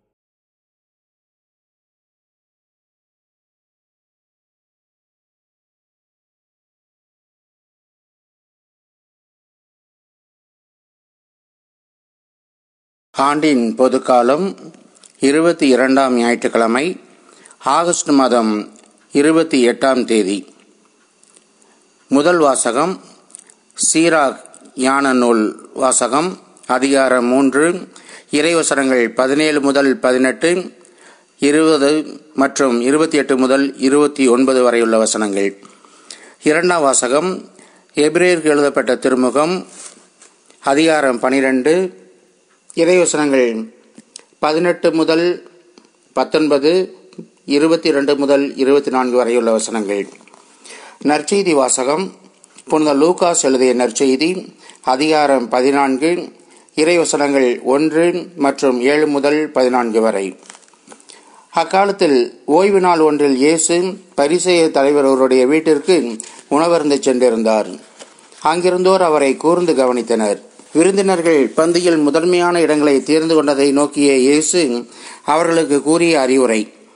D: ஆண்டின் பொதுக்காலம் இருபத்தி இரண்டாம் ஞாயிற்றுக்கிழமை ஆகஸ்ட் மாதம் இருபத்தி எட்டாம் தேதி முதல் வாசகம் சீராக் ஞான நூல் வாசகம் அதிகாரம் மூன்று இறைவசனங்கள் பதினேழு முதல் பதினெட்டு இருபது மற்றும் இருபத்தி எட்டு முதல் இருபத்தி ஒன்பது வரையுள்ள வசனங்கள் இரண்டாம் வாசகம் எபிரேயருக்கு எழுதப்பட்ட திருமுகம் அதிகாரம் பனிரெண்டு இறைவசனங்கள் பதினெட்டு முதல் பத்தொன்பது இருபத்தி ரெண்டு முதல் இருபத்தி நான்கு வரையுள்ள வசனங்கள் நற்செய்தி வாசகம் புனித லூகாஸ் எழுதிய நற்செய்தி அதிகாரம் பதினான்கு இறைவசனங்கள் ஒன்று மற்றும் ஏழு முதல் பதினான்கு வரை அக்காலத்தில் ஓய்வு நாள் ஒன்றில் இயேசு பரிசெய தலைவர் ஒருவருடைய வீட்டிற்கு உணவருந்த சென்றிருந்தார் அங்கிருந்தோர் அவரை கூர்ந்து கவனித்தனர் விருந்தினர்கள் பந்தியில் முதன்மையான இடங்களை தேர்ந்து கொண்டதை நோக்கிய இயேசு அவர்களுக்கு கூறிய அறிவுரை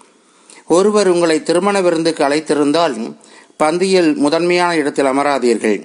D: ஒருவர் உங்களை திருமண விருந்துக்கு அழைத்திருந்தால் பந்தியில் முதன்மையான இடத்தில் அமராதீர்கள்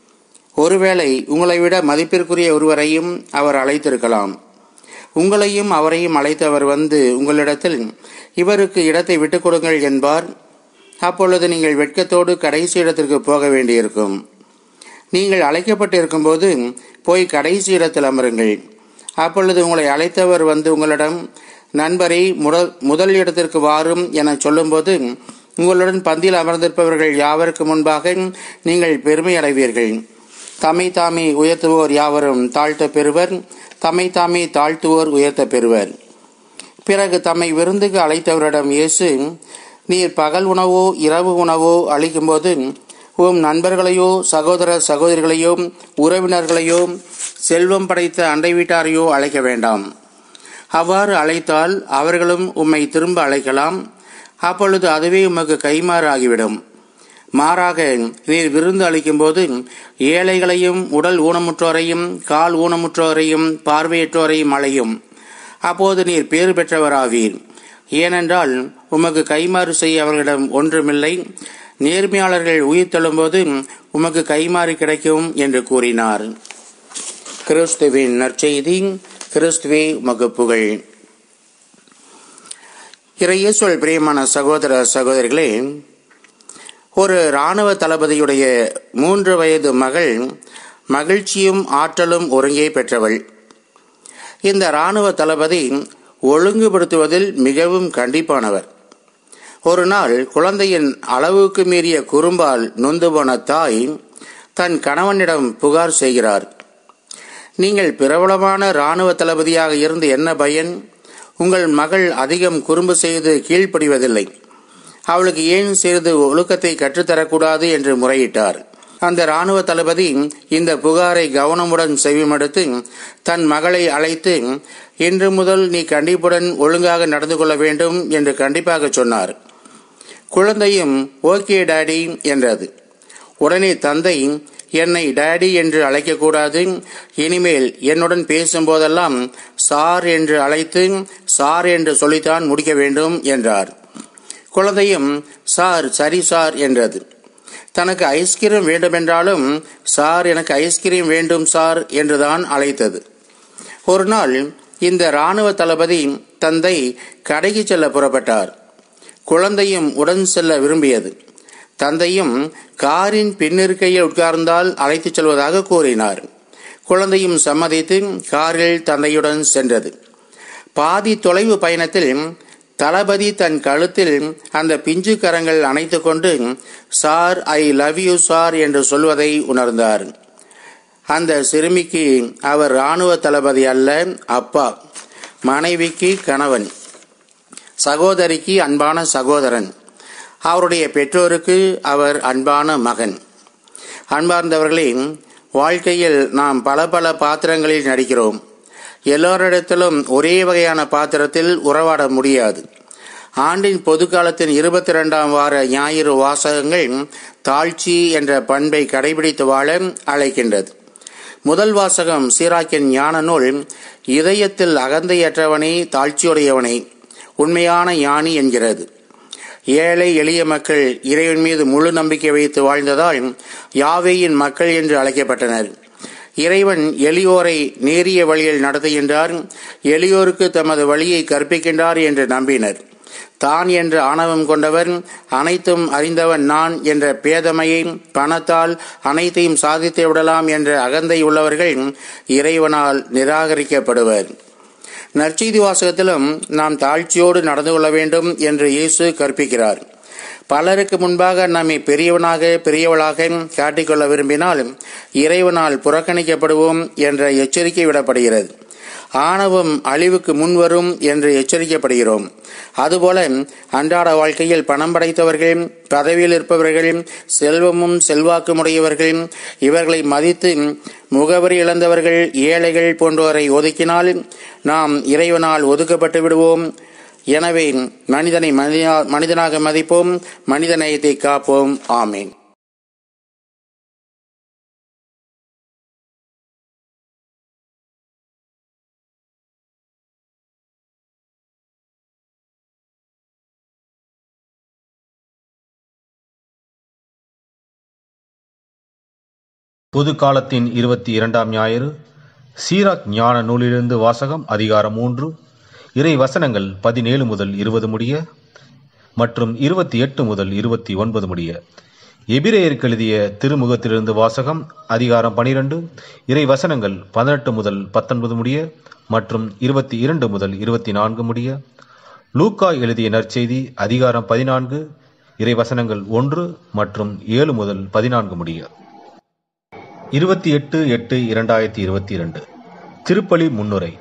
D: ஒருவேளை உங்களை விட மதிப்பிற்குரிய ஒருவரையும் அவர் அழைத்திருக்கலாம் உங்களையும் அவரையும் அழைத்தவர் வந்து உங்களிடத்தில் இவருக்கு இடத்தை விட்டுக் கொடுங்கள் என்பார் அப்பொழுது நீங்கள் வெட்கத்தோடு கடைசி இடத்திற்கு போக வேண்டியிருக்கும் நீங்கள் அழைக்கப்பட்டிருக்கும் போது போய் கடைசி இடத்தில் அமருங்கள் அப்பொழுது உங்களை அழைத்தவர் வந்து உங்களிடம் நண்பரை முதல் முதல் இடத்திற்கு வாரும் என சொல்லும்போது உங்களுடன் பந்தியில் அமர்ந்திருப்பவர்கள் யாவருக்கு முன்பாக நீங்கள் பெருமை அடைவீர்கள் தம்மை தாமே உயர்த்துவோர் யாவரும் தாழ்த்த பெறுவர் தம்மை தாமே தாழ்த்துவோர் உயர்த்த பெறுவர் பிறகு தம்மை விருந்துக்கு அழைத்தவரிடம் இயேசு நீர் பகல் உணவோ இரவு உணவோ அளிக்கும்போது உம் நண்பர்களையோ சகோதர சகோதரிகளையோ உறவினர்களையோ செல்வம் படைத்த அண்டை வீட்டாரையோ அழைக்க வேண்டாம் அவ்வாறு அழைத்தால் அவர்களும் உம்மை திரும்ப அழைக்கலாம் அப்பொழுது அதுவே உமக்கு கைமாறு ஆகிவிடும் மாறாக நீர் விருந்து அளிக்கும்போது ஏழைகளையும் உடல் ஊனமுற்றோரையும் கால் ஊனமுற்றோரையும் பார்வையற்றோரையும் அழையும் அப்போது நீர் பேறு பெற்றவராவீர் ஏனென்றால் உமக்கு கைமாறு செய்ய அவர்களிடம் ஒன்றுமில்லை நேர்மையாளர்கள் உயிர் தள்ளும்போது உமக்கு கைமாறு கிடைக்கும் என்று கூறினார் கிறிஸ்துவின் நற்செய்தி கிறிஸ்துவே உமக்கு புகழ் இறையேசுவல் பிரியமான சகோதர சகோதரிகளே ஒரு இராணுவ தளபதியுடைய மூன்று வயது மகள் மகிழ்ச்சியும் ஆற்றலும் ஒருங்கே பெற்றவள் இந்த இராணுவ தளபதி ஒழுங்குபடுத்துவதில் மிகவும் கண்டிப்பானவர் ஒரு நாள் குழந்தையின் அளவுக்கு மீறிய குறும்பால் நொந்து போன தாய் தன் கணவனிடம் புகார் செய்கிறார் நீங்கள் பிரபலமான இராணுவ தளபதியாக இருந்து என்ன பயன் உங்கள் மகள் அதிகம் குறும்பு செய்து கீழ்ப்படிவதில்லை அவளுக்கு ஏன் சிறிது ஒழுக்கத்தை கற்றுத்தரக்கூடாது என்று முறையிட்டார் அந்த இராணுவ தளபதி இந்த புகாரை கவனமுடன் செவிமடுத்து தன் மகளை அழைத்து இன்று முதல் நீ கண்டிப்புடன் ஒழுங்காக நடந்து கொள்ள வேண்டும் என்று கண்டிப்பாக சொன்னார் குழந்தையும் ஓகே டாடி என்றது உடனே தந்தை என்னை டாடி என்று அழைக்கக்கூடாது இனிமேல் என்னுடன் பேசும்போதெல்லாம் சார் என்று அழைத்து சார் என்று சொல்லித்தான் முடிக்க வேண்டும் என்றார் குழந்தையும் சார் சரி சார் என்றது தனக்கு ஐஸ்கிரீம் வேண்டுமென்றாலும் சார் எனக்கு ஐஸ்கிரீம் வேண்டும் சார் என்றுதான் அழைத்தது ஒரு நாள் இந்த இராணுவ தளபதி தந்தை கடைக்கு செல்ல புறப்பட்டார் குழந்தையும் உடன் செல்ல விரும்பியது தந்தையும் காரின் பின்னிருக்கையில் உட்கார்ந்தால் அழைத்துச் செல்வதாக கூறினார் குழந்தையும் சம்மதித்து காரில் தந்தையுடன் சென்றது பாதி தொலைவு பயணத்தில் தளபதி தன் கழுத்தில் அந்த பிஞ்சு கரங்கள் அணைத்து கொண்டு sir I love you sir என்று சொல்வதை உணர்ந்தார் அந்த சிறுமிக்கு அவர் இராணுவ தளபதி அல்ல அப்பா மனைவிக்கு கணவன் சகோதரிக்கு அன்பான சகோதரன் அவருடைய பெற்றோருக்கு அவர் அன்பான மகன் அன்பார்ந்தவர்களே வாழ்க்கையில் நாம் பல பல பாத்திரங்களில் நடிக்கிறோம் எல்லோரிடத்திலும் ஒரே வகையான பாத்திரத்தில் உறவாட முடியாது ஆண்டின் பொதுக்காலத்தின் இருபத்தி இரண்டாம் வார ஞாயிறு வாசகங்கள் தாழ்ச்சி என்ற பண்பை கடைபிடித்து வாழ அழைக்கின்றது முதல் வாசகம் சீராக்கின் ஞான நூல் இதயத்தில் அகந்தையற்றவனே தாழ்ச்சியுடையவனே உண்மையான ஞானி என்கிறது ஏழை எளிய மக்கள் இறைவன் மீது முழு நம்பிக்கை வைத்து வாழ்ந்ததால் யாவேயின் மக்கள் என்று அழைக்கப்பட்டனர் இறைவன் எளியோரை நேரிய வழியில் நடத்துகின்றார் எளியோருக்கு தமது வழியை கற்பிக்கின்றார் என்று நம்பினர் தான் என்ற ஆணவம் கொண்டவர் அனைத்தும் அறிந்தவன் நான் என்ற பேதமையை பணத்தால் அனைத்தையும் சாதித்து விடலாம் என்ற அகந்தை உள்ளவர்கள் இறைவனால் நிராகரிக்கப்படுவர் நற்செய்தி வாசகத்திலும் நாம் தாழ்ச்சியோடு நடந்து கொள்ள வேண்டும் என்று இயேசு கற்பிக்கிறார் பலருக்கு முன்பாக நம்மை பெரியவனாக பெரியவளாக காட்டிக்கொள்ள விரும்பினால் இறைவனால் புறக்கணிக்கப்படுவோம் என்ற எச்சரிக்கை விடப்படுகிறது ஆணவம் அழிவுக்கு முன்வரும் என்று எச்சரிக்கப்படுகிறோம் அதுபோல அன்றாட வாழ்க்கையில் பணம் படைத்தவர்கள் பதவியில் இருப்பவர்கள் செல்வமும் செல்வாக்கும் உடையவர்கள் இவர்களை மதித்து முகவரி இழந்தவர்கள் ஏழைகள் போன்றோரை ஒதுக்கினால் நாம் இறைவனால் ஒதுக்கப்பட்டு விடுவோம் எனவே மனிதனை மனிதா- மனிதனாக மதிப்போம் மனித நேயத்தை காப்போம் ஆமீன்
E: பொது காலத்தின் இருபத்தி இரண்டாம் ஞாயிறு சீராக் ஞான நூலிலிருந்து வாசகம் அதிகாரம் மூன்று இறை வசனங்கள் பதினேழு முதல் இருபது முடிய மற்றும் இருபத்தி எட்டு முதல் இருபத்தி ஒன்பது முடிய எபிரேயருக்கு எழுதிய திருமுகத்திலிருந்து வாசகம் அதிகாரம் பனிரெண்டு இறை வசனங்கள் பதினெட்டு முதல் பத்தொன்பது முடிய மற்றும் இருபத்தி இரண்டு முதல் இருபத்தி நான்கு முடிய லூக்கா எழுதிய நற்செய்தி அதிகாரம் பதினான்கு இறை வசனங்கள் ஒன்று மற்றும் ஏழு முதல் பதினான்கு முடிய இருபத்தி எட்டு எட்டு இரண்டாயிரத்தி இருபத்தி இரண்டு திருப்பலி முன்னுரை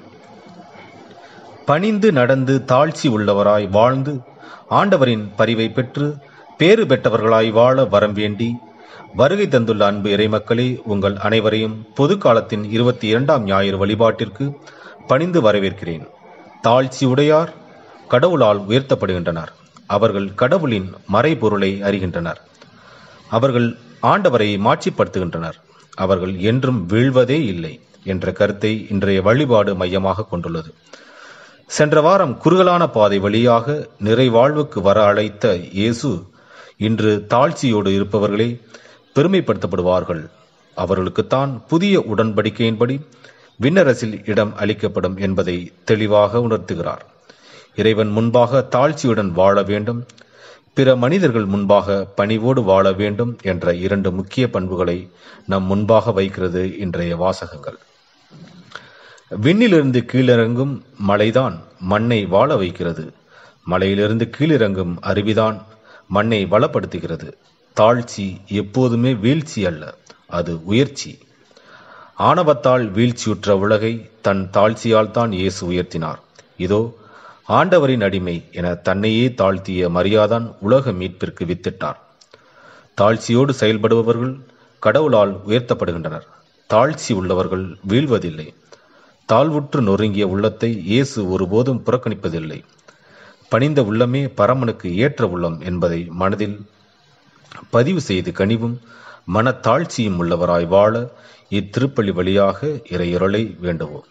E: பணிந்து நடந்து தாழ்ச்சி உள்ளவராய் வாழ்ந்து ஆண்டவரின் பரிவை பெற்று பேறு பெற்றவர்களாய் வாழ வரம் வேண்டி வருகை தந்துள்ள அன்பு இறைமக்களே உங்கள் அனைவரையும் பொது காலத்தின் இருபத்தி இரண்டாம் ஞாயிறு வழிபாட்டிற்கு பணிந்து வரவேற்கிறேன் தாழ்ச்சி உடையார் கடவுளால் உயர்த்தப்படுகின்றனர் அவர்கள் கடவுளின் மறைபொருளை அறிகின்றனர் அவர்கள் ஆண்டவரை மாட்சிப்படுத்துகின்றனர் அவர்கள் என்றும் வீழ்வதே இல்லை என்ற கருத்தை இன்றைய வழிபாடு மையமாக கொண்டுள்ளது சென்ற வாரம் குறுகலான பாதை வழியாக நிறைவாழ்வுக்கு வர அழைத்த இயேசு இன்று தாழ்ச்சியோடு இருப்பவர்களே பெருமைப்படுத்தப்படுவார்கள் அவர்களுக்குத்தான் புதிய உடன்படிக்கையின்படி விண்ணரசில் இடம் அளிக்கப்படும் என்பதை தெளிவாக உணர்த்துகிறார் இறைவன் முன்பாக தாழ்ச்சியுடன் வாழ வேண்டும் பிற மனிதர்கள் முன்பாக பணிவோடு வாழ வேண்டும் என்ற இரண்டு முக்கிய பண்புகளை நம் முன்பாக வைக்கிறது இன்றைய வாசகங்கள் விண்ணிலிருந்து கீழிறங்கும் மழைதான் மண்ணை வாழ வைக்கிறது மலையிலிருந்து கீழிறங்கும் அருவிதான் மண்ணை வளப்படுத்துகிறது தாழ்ச்சி எப்போதுமே வீழ்ச்சி அல்ல அது உயர்ச்சி ஆணவத்தால் வீழ்ச்சியுற்ற உலகை தன் தாழ்ச்சியால் தான் இயேசு உயர்த்தினார் இதோ ஆண்டவரின் அடிமை என தன்னையே தாழ்த்திய மரியாதான் உலக மீட்பிற்கு வித்திட்டார் தாழ்ச்சியோடு செயல்படுபவர்கள் கடவுளால் உயர்த்தப்படுகின்றனர் தாழ்ச்சி உள்ளவர்கள் வீழ்வதில்லை தாழ்வுற்று நொறுங்கிய உள்ளத்தை இயேசு ஒருபோதும் புறக்கணிப்பதில்லை பணிந்த உள்ளமே பரமனுக்கு ஏற்ற உள்ளம் என்பதை மனதில் பதிவு செய்து கனிவும் மனத்தாழ்ச்சியும் உள்ளவராய் வாழ இத்திருப்பலி வழியாக இறையொருளை வேண்டுவோம்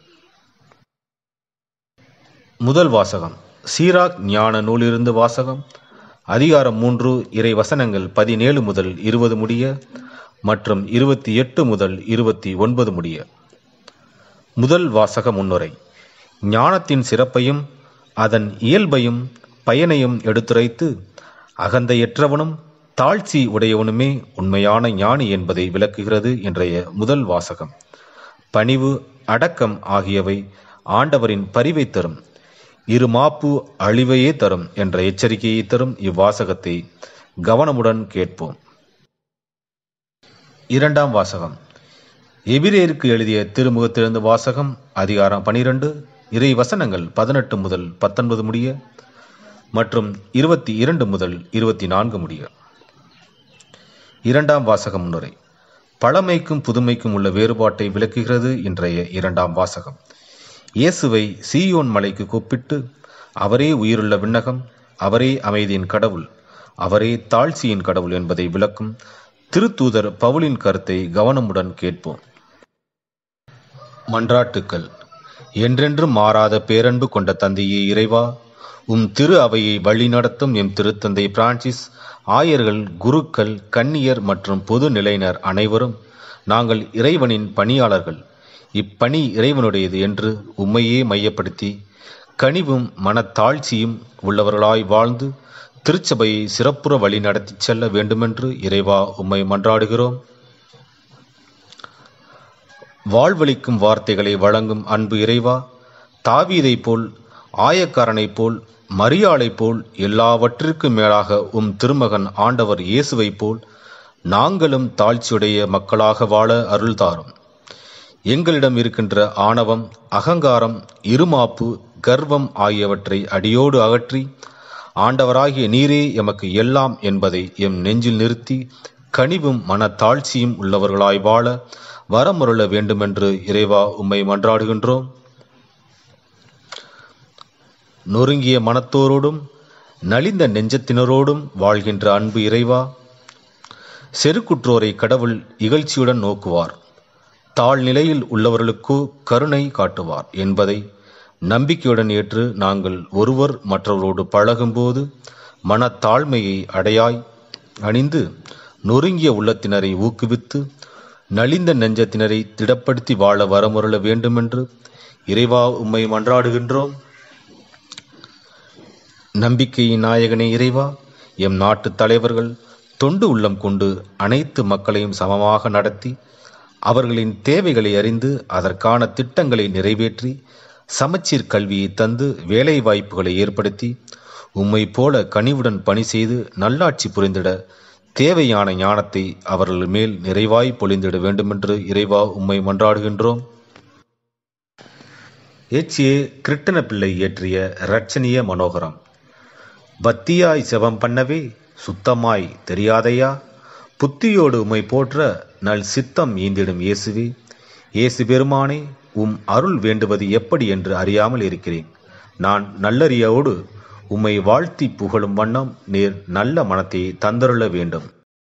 E: முதல் வாசகம் சீராக் ஞான நூலிருந்து வாசகம் அதிகாரம் மூன்று இறை வசனங்கள் பதினேழு முதல் இருபது முடிய மற்றும் இருபத்தி எட்டு முதல் இருபத்தி ஒன்பது முடிய முதல் வாசக முன்னுரை ஞானத்தின் சிறப்பையும் அதன் இயல்பையும் பயனையும் எடுத்துரைத்து அகந்தையற்றவனும் தாழ்ச்சி உடையவனுமே உண்மையான ஞானி என்பதை விளக்குகிறது இன்றைய முதல் வாசகம் பணிவு அடக்கம் ஆகியவை ஆண்டவரின் பரிவை தரும் இருமாப்பு அழிவையே தரும் என்ற எச்சரிக்கையை தரும் இவ்வாசகத்தை கவனமுடன் கேட்போம் இரண்டாம் வாசகம் எபிரேயருக்கு எழுதிய திருமுகத்திலிருந்து வாசகம் அதிகாரம் பனிரெண்டு இறை வசனங்கள் பதினெட்டு முதல் பத்தொன்பது முடிய மற்றும் இருபத்தி இரண்டு முதல் இருபத்தி நான்கு முடிய இரண்டாம் வாசகம் முன்னுரை பழமைக்கும் புதுமைக்கும் உள்ள வேறுபாட்டை விளக்குகிறது இன்றைய இரண்டாம் வாசகம் இயேசுவை சீயோன் மலைக்கு கூப்பிட்டு அவரே உயிருள்ள விண்ணகம் அவரே அமைதியின் கடவுள் அவரே தாழ்ச்சியின் கடவுள் என்பதை விளக்கும் திருத்தூதர் பவுலின் கருத்தை கவனமுடன் கேட்போம் மன்றாட்டுக்கள் என்றென்றும் மாறாத பேரன்பு கொண்ட தந்தையே இறைவா உம் திரு அவையை வழிநடத்தும் எம் திருத்தந்தை பிரான்சிஸ் ஆயர்கள் குருக்கள் கன்னியர் மற்றும் பொது நிலையினர் அனைவரும் நாங்கள் இறைவனின் பணியாளர்கள் இப்பணி இறைவனுடையது என்று உம்மையே மையப்படுத்தி கனிவும் மனத்தாழ்ச்சியும் உள்ளவர்களாய் வாழ்ந்து திருச்சபையை சிறப்புற வழி நடத்திச் செல்ல வேண்டுமென்று இறைவா உம்மை மன்றாடுகிறோம் வாழ்வளிக்கும் வார்த்தைகளை வழங்கும் அன்பு இறைவா தாவீதைப் போல் ஆயக்காரனைப் போல் மரியாளைப் போல் எல்லாவற்றிற்கும் மேலாக உம் திருமகன் ஆண்டவர் இயேசுவைப் போல் நாங்களும் தாழ்ச்சியுடைய மக்களாக வாழ அருள்தாரும் எங்களிடம் இருக்கின்ற ஆணவம் அகங்காரம் இருமாப்பு கர்வம் ஆகியவற்றை அடியோடு அகற்றி ஆண்டவராகிய நீரே எமக்கு எல்லாம் என்பதை எம் நெஞ்சில் நிறுத்தி கனிவும் மனத்தாழ்ச்சியும் உள்ளவர்களாய் வாழ வரமுருள வேண்டுமென்று இறைவா உம்மை மன்றாடுகின்றோம் நொறுங்கிய மனத்தோரோடும் நலிந்த நெஞ்சத்தினரோடும் வாழ்கின்ற அன்பு இறைவா செருக்குற்றோரை கடவுள் இகழ்ச்சியுடன் நோக்குவார் தாழ்நிலையில் உள்ளவர்களுக்கோ கருணை காட்டுவார் என்பதை நம்பிக்கையுடன் ஏற்று நாங்கள் ஒருவர் மற்றவரோடு பழகும்போது மனத்தாழ்மையை அடையாய் அணிந்து நொறுங்கிய உள்ளத்தினரை ஊக்குவித்து நலிந்த நெஞ்சத்தினரை திடப்படுத்தி வாழ வரமுருள வேண்டுமென்று இறைவா உம்மை மன்றாடுகின்றோம் நம்பிக்கையின் நாயகனே இறைவா எம் நாட்டு தலைவர்கள் தொண்டு உள்ளம் கொண்டு அனைத்து மக்களையும் சமமாக நடத்தி அவர்களின் தேவைகளை அறிந்து அதற்கான திட்டங்களை நிறைவேற்றி சமச்சீர் கல்வியை தந்து வேலை வாய்ப்புகளை ஏற்படுத்தி உம்மை போல கனிவுடன் பணி செய்து நல்லாட்சி புரிந்திட தேவையான ஞானத்தை அவர்கள் மேல் நிறைவாய் பொழிந்திட வேண்டுமென்று இறைவா உம்மை மன்றாடுகின்றோம் எச் ஏ கிருட்டன பிள்ளை இயற்றிய இரட்சணிய மனோகரம் பத்தியாய் செவம் பண்ணவே சுத்தமாய் தெரியாதையா புத்தியோடு உம்மை போற்ற நல் சித்தம் ஈந்திடும் இயேசுவே இயேசு பெருமானே உம் அருள் வேண்டுவது எப்படி என்று அறியாமல் இருக்கிறேன் நான் நல்லறியோடு உம்மை வாழ்த்தி புகழும் வண்ணம் நீர் நல்ல மனத்தை தந்தருள வேண்டும்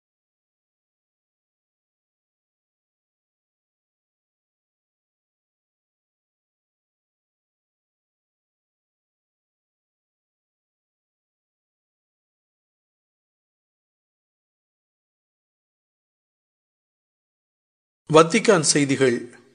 B: வத்திக்கான் செய்திகள்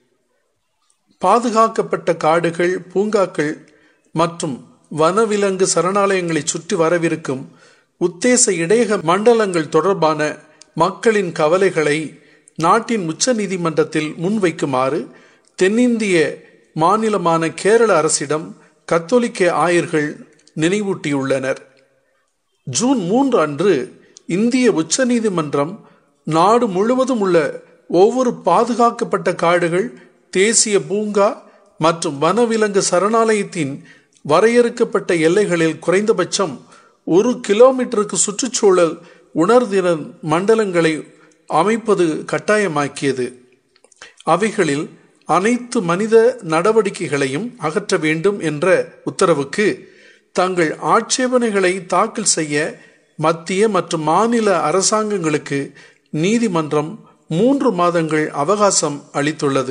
B: பாதுகாக்கப்பட்ட காடுகள் பூங்காக்கள் மற்றும் வனவிலங்கு சரணாலயங்களை சுற்றி வரவிருக்கும் உத்தேச இடையக மண்டலங்கள் தொடர்பான மக்களின் கவலைகளை நாட்டின் உச்ச நீதிமன்றத்தில் முன்வைக்குமாறு தென்னிந்திய மாநிலமான கேரள அரசிடம் கத்தோலிக்க ஆயர்கள் நினைவூட்டியுள்ளனர் ஜூன் மூன்று அன்று இந்திய உச்சநீதிமன்றம் நாடு முழுவதும் உள்ள ஒவ்வொரு பாதுகாக்கப்பட்ட காடுகள் தேசிய பூங்கா மற்றும் வனவிலங்கு சரணாலயத்தின் வரையறுக்கப்பட்ட எல்லைகளில் குறைந்தபட்சம் ஒரு கிலோமீட்டருக்கு சுற்றுச்சூழல் உணர்திறன் மண்டலங்களை அமைப்பது கட்டாயமாக்கியது அவைகளில் அனைத்து மனித நடவடிக்கைகளையும் அகற்ற வேண்டும் என்ற உத்தரவுக்கு தங்கள் ஆட்சேபனைகளை தாக்கல் செய்ய மத்திய மற்றும் மாநில அரசாங்கங்களுக்கு நீதிமன்றம் மூன்று மாதங்கள் அவகாசம் அளித்துள்ளது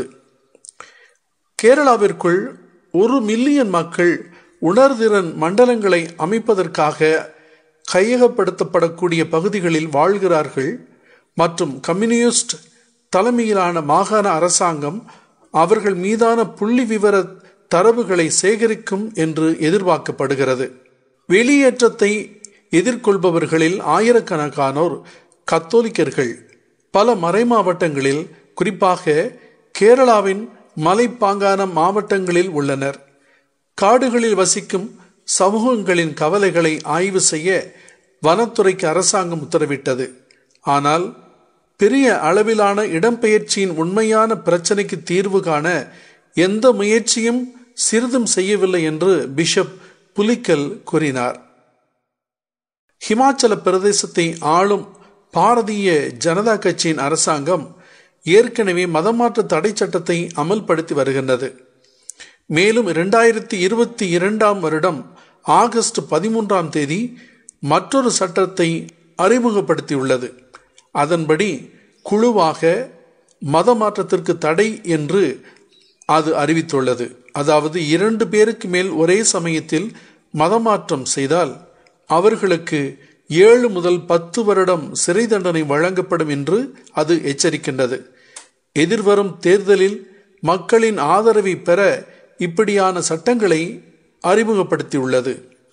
B: கேரளாவிற்குள் ஒரு மில்லியன் மக்கள் உணர்திறன் மண்டலங்களை அமைப்பதற்காக கையகப்படுத்தப்படக்கூடிய பகுதிகளில் வாழ்கிறார்கள் மற்றும் கம்யூனிஸ்ட் தலைமையிலான மாகாண அரசாங்கம் அவர்கள் மீதான புள்ளி விவர தரவுகளை சேகரிக்கும் என்று எதிர்பார்க்கப்படுகிறது வெளியேற்றத்தை எதிர்கொள்பவர்களில் ஆயிரக்கணக்கானோர் கத்தோலிக்கர்கள் பல மறைமாவட்டங்களில் குறிப்பாக கேரளாவின் மலைப்பாங்கான மாவட்டங்களில் உள்ளனர் காடுகளில் வசிக்கும் சமூகங்களின் கவலைகளை ஆய்வு செய்ய வனத்துறைக்கு அரசாங்கம் உத்தரவிட்டது ஆனால் பெரிய அளவிலான இடம்பெயர்ச்சியின் உண்மையான பிரச்சனைக்கு தீர்வு காண எந்த முயற்சியும் சிறிதும் செய்யவில்லை என்று பிஷப் புலிக்கல் கூறினார் ஹிமாச்சல பிரதேசத்தை ஆளும் பாரதிய ஜனதா கட்சியின் அரசாங்கம் ஏற்கனவே மதமாற்ற தடை சட்டத்தை அமல்படுத்தி வருகின்றது மேலும் இரண்டாயிரத்தி இருபத்தி இரண்டாம் வருடம் ஆகஸ்ட் பதிமூன்றாம் தேதி மற்றொரு சட்டத்தை அறிமுகப்படுத்தியுள்ளது அதன்படி குழுவாக மத மாற்றத்திற்கு தடை என்று அது அறிவித்துள்ளது அதாவது இரண்டு பேருக்கு மேல் ஒரே சமயத்தில் மதமாற்றம் செய்தால் அவர்களுக்கு ஏழு முதல் பத்து வருடம் சிறை தண்டனை வழங்கப்படும் என்று அது எச்சரிக்கின்றது எதிர்வரும் தேர்தலில் மக்களின் ஆதரவை பெற இப்படியான சட்டங்களை அறிமுகப்படுத்தியுள்ளது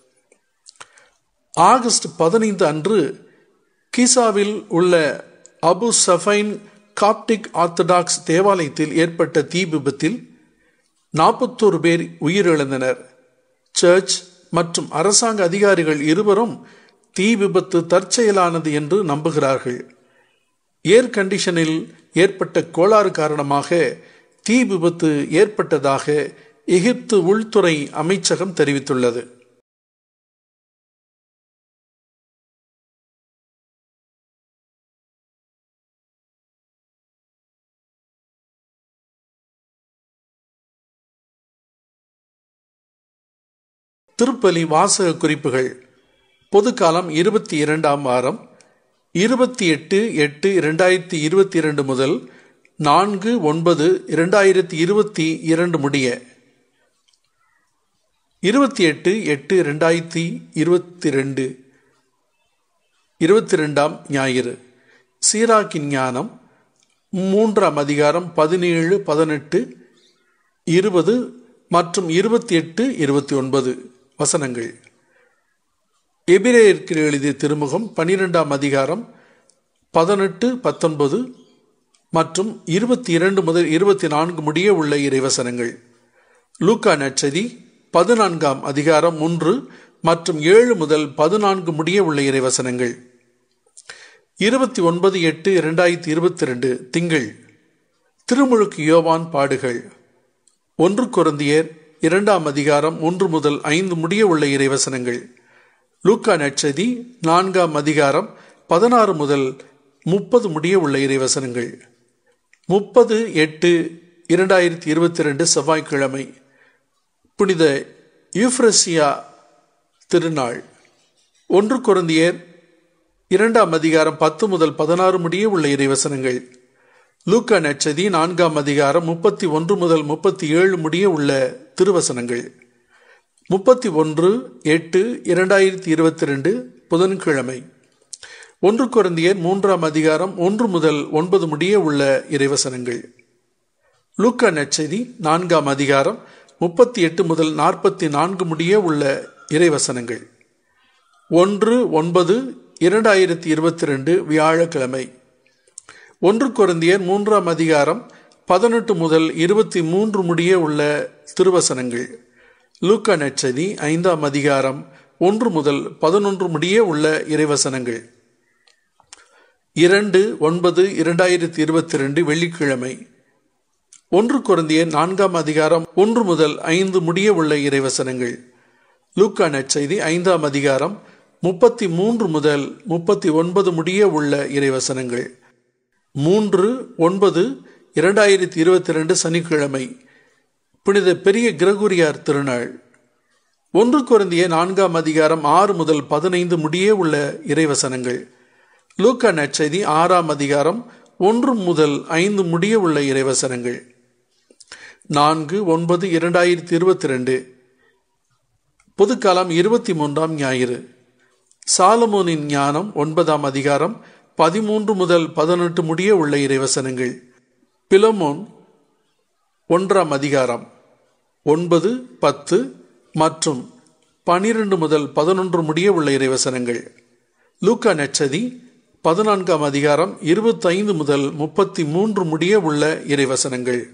B: ஆகஸ்ட் பதினைந்து அன்று கீசாவில் உள்ள அபு சஃபைன் காப்டிக் ஆர்த்தடாக்ஸ் தேவாலயத்தில் ஏற்பட்ட தீ விபத்தில் நாற்பத்தோரு பேர் உயிரிழந்தனர் சர்ச் மற்றும் அரசாங்க அதிகாரிகள் இருவரும் தீ விபத்து தற்செயலானது என்று நம்புகிறார்கள் ஏர் கண்டிஷனில் ஏற்பட்ட கோளாறு காரணமாக தீ விபத்து ஏற்பட்டதாக எகிப்து உள்துறை அமைச்சகம் தெரிவித்துள்ளது திருப்பலி வாசக குறிப்புகள் பொதுக்காலம் இருபத்தி இரண்டாம் வாரம் இருபத்தி எட்டு எட்டு இரண்டாயிரத்தி இருபத்தி இரண்டு முதல் நான்கு ஒன்பது இரண்டாயிரத்தி இருபத்தி இரண்டு முடிய இருபத்தி எட்டு எட்டு இரண்டாயிரத்தி இருபத்தி ரெண்டு இருபத்தி ரெண்டாம் ஞாயிறு சீராக்கின் ஞானம் மூன்றாம் அதிகாரம் பதினேழு பதினெட்டு இருபது மற்றும் இருபத்தி எட்டு இருபத்தி ஒன்பது வசனங்கள் எபிரேயருக்கு எழுதிய திருமுகம் பனிரெண்டாம் அதிகாரம் பதினெட்டு பத்தொன்பது மற்றும் இருபத்தி இரண்டு முதல் இருபத்தி நான்கு முடிய உள்ள இறைவசனங்கள் லூக்கா நச்சதி பதினான்காம் அதிகாரம் ஒன்று மற்றும் ஏழு முதல் பதினான்கு முடிய உள்ள இறைவசனங்கள் இருபத்தி ஒன்பது எட்டு இரண்டாயிரத்தி இருபத்தி ரெண்டு திங்கள் திருமுழுக்கு யோவான் பாடுகள் ஒன்று குருந்தியர் இரண்டாம் அதிகாரம் ஒன்று முதல் ஐந்து முடிய உள்ள இறைவசனங்கள் லூக்கா நற்செய்தி நான்காம் அதிகாரம் பதினாறு முதல் முப்பது முடிய உள்ள இறைவசனங்கள் முப்பது எட்டு இரண்டாயிரத்தி இருபத்தி ரெண்டு செவ்வாய்க்கிழமை புனித யூஃப்ரசியா திருநாள் ஒன்று குருந்தியர் இரண்டாம் அதிகாரம் பத்து முதல் பதினாறு முடிய உள்ள இறைவசனங்கள் லூக்கா நச்சதி நான்காம் அதிகாரம் முப்பத்தி ஒன்று முதல் முப்பத்தி ஏழு முடிய உள்ள திருவசனங்கள் முப்பத்தி ஒன்று எட்டு இரண்டாயிரத்தி இருபத்தி ரெண்டு புதன்கிழமை ஒன்று குருந்தியர் மூன்றாம் அதிகாரம் ஒன்று முதல் ஒன்பது முடிய உள்ள இறைவசனங்கள் லூக்கா நச்செய்தி நான்காம் அதிகாரம் முப்பத்தி எட்டு முதல் நாற்பத்தி நான்கு முடிய உள்ள இறைவசனங்கள் ஒன்று ஒன்பது இரண்டாயிரத்தி இருபத்தி ரெண்டு வியாழக்கிழமை ஒன்று குருந்தியர் மூன்றாம் அதிகாரம் பதினெட்டு முதல் இருபத்தி மூன்று முடிய உள்ள திருவசனங்கள் லூக்கா நச்சதி ஐந்தாம் அதிகாரம் ஒன்று முதல் பதினொன்று முடிய உள்ள இறைவசனங்கள் இரண்டு ஒன்பது இரண்டாயிரத்தி இருபத்தி ரெண்டு வெள்ளிக்கிழமை ஒன்று குருந்திய நான்காம் அதிகாரம் ஒன்று முதல் ஐந்து முடிய உள்ள இறைவசனங்கள் லூக்கா நற்செய்தி ஐந்தாம் அதிகாரம் முப்பத்தி மூன்று முதல் முப்பத்தி ஒன்பது முடிய உள்ள இறைவசனங்கள் மூன்று ஒன்பது இரண்டாயிரத்தி இருபத்தி ரெண்டு சனிக்கிழமை புனித பெரிய கிரகுரியார் திருநாள் ஒன்று குருந்திய நான்காம் அதிகாரம் ஆறு முதல் பதினைந்து முடிய உள்ள இறைவசனங்கள் லூக்கா நற்செய்தி ஆறாம் அதிகாரம் ஒன்று முதல் ஐந்து முடிய உள்ள இறைவசனங்கள் நான்கு ஒன்பது இரண்டாயிரத்தி இருபத்தி ரெண்டு பொதுக்காலம் இருபத்தி மூன்றாம் ஞாயிறு சாலமோனின் ஞானம் ஒன்பதாம் அதிகாரம் பதிமூன்று முதல் பதினெட்டு முடிய உள்ள இறைவசனங்கள் பிலமோன் ஒன்றாம் அதிகாரம் ஒன்பது பத்து மற்றும் பனிரெண்டு முதல் பதினொன்று முடிய உள்ள இறைவசனங்கள் லூக்கா நச்சதி பதினான்காம் அதிகாரம் இருபத்தைந்து முதல் முப்பத்தி மூன்று முடிய உள்ள இறைவசனங்கள்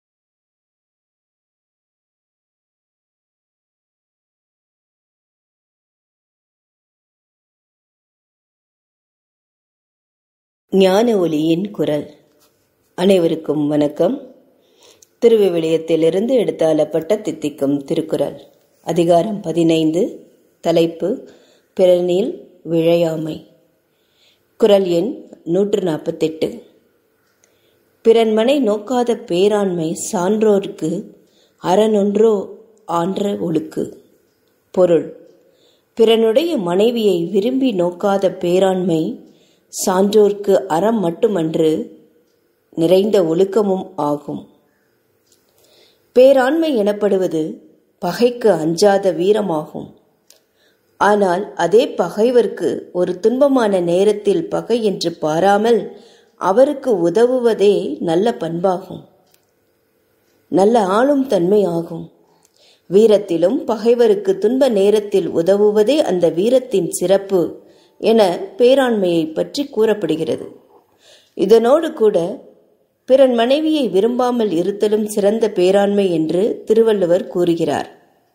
F: ஞான ஒளியின் குரல் அனைவருக்கும் வணக்கம் திருவிவிலியத்திலிருந்து எடுத்தாளப்பட்ட தித்திக்கும் திருக்குறள் அதிகாரம் பதினைந்து தலைப்பு பிறனில் விழையாமை குரல் எண் நூற்று நாற்பத்தெட்டு பிறன்மனை நோக்காத பேராண்மை சான்றோர்க்கு அறனொன்றோ ஆன்ற ஒழுக்கு பொருள் பிறனுடைய மனைவியை விரும்பி நோக்காத பேராண்மை சான்றோர்க்கு அறம் மட்டுமன்று நிறைந்த ஒழுக்கமும் ஆகும் பேராண்மை எனப்படுவது பகைக்கு அஞ்சாத வீரமாகும் ஆனால் அதே பகைவர்க்கு ஒரு துன்பமான நேரத்தில் பகை என்று பாராமல் அவருக்கு உதவுவதே நல்ல பண்பாகும் நல்ல ஆளும் தன்மை ஆகும் வீரத்திலும் பகைவருக்கு துன்ப நேரத்தில் உதவுவதே அந்த வீரத்தின் சிறப்பு என பேராண்மையை பற்றி கூறப்படுகிறது இதனோடு கூட பிறன் மனைவியை விரும்பாமல் இருத்தலும் சிறந்த பேராண்மை என்று திருவள்ளுவர் கூறுகிறார்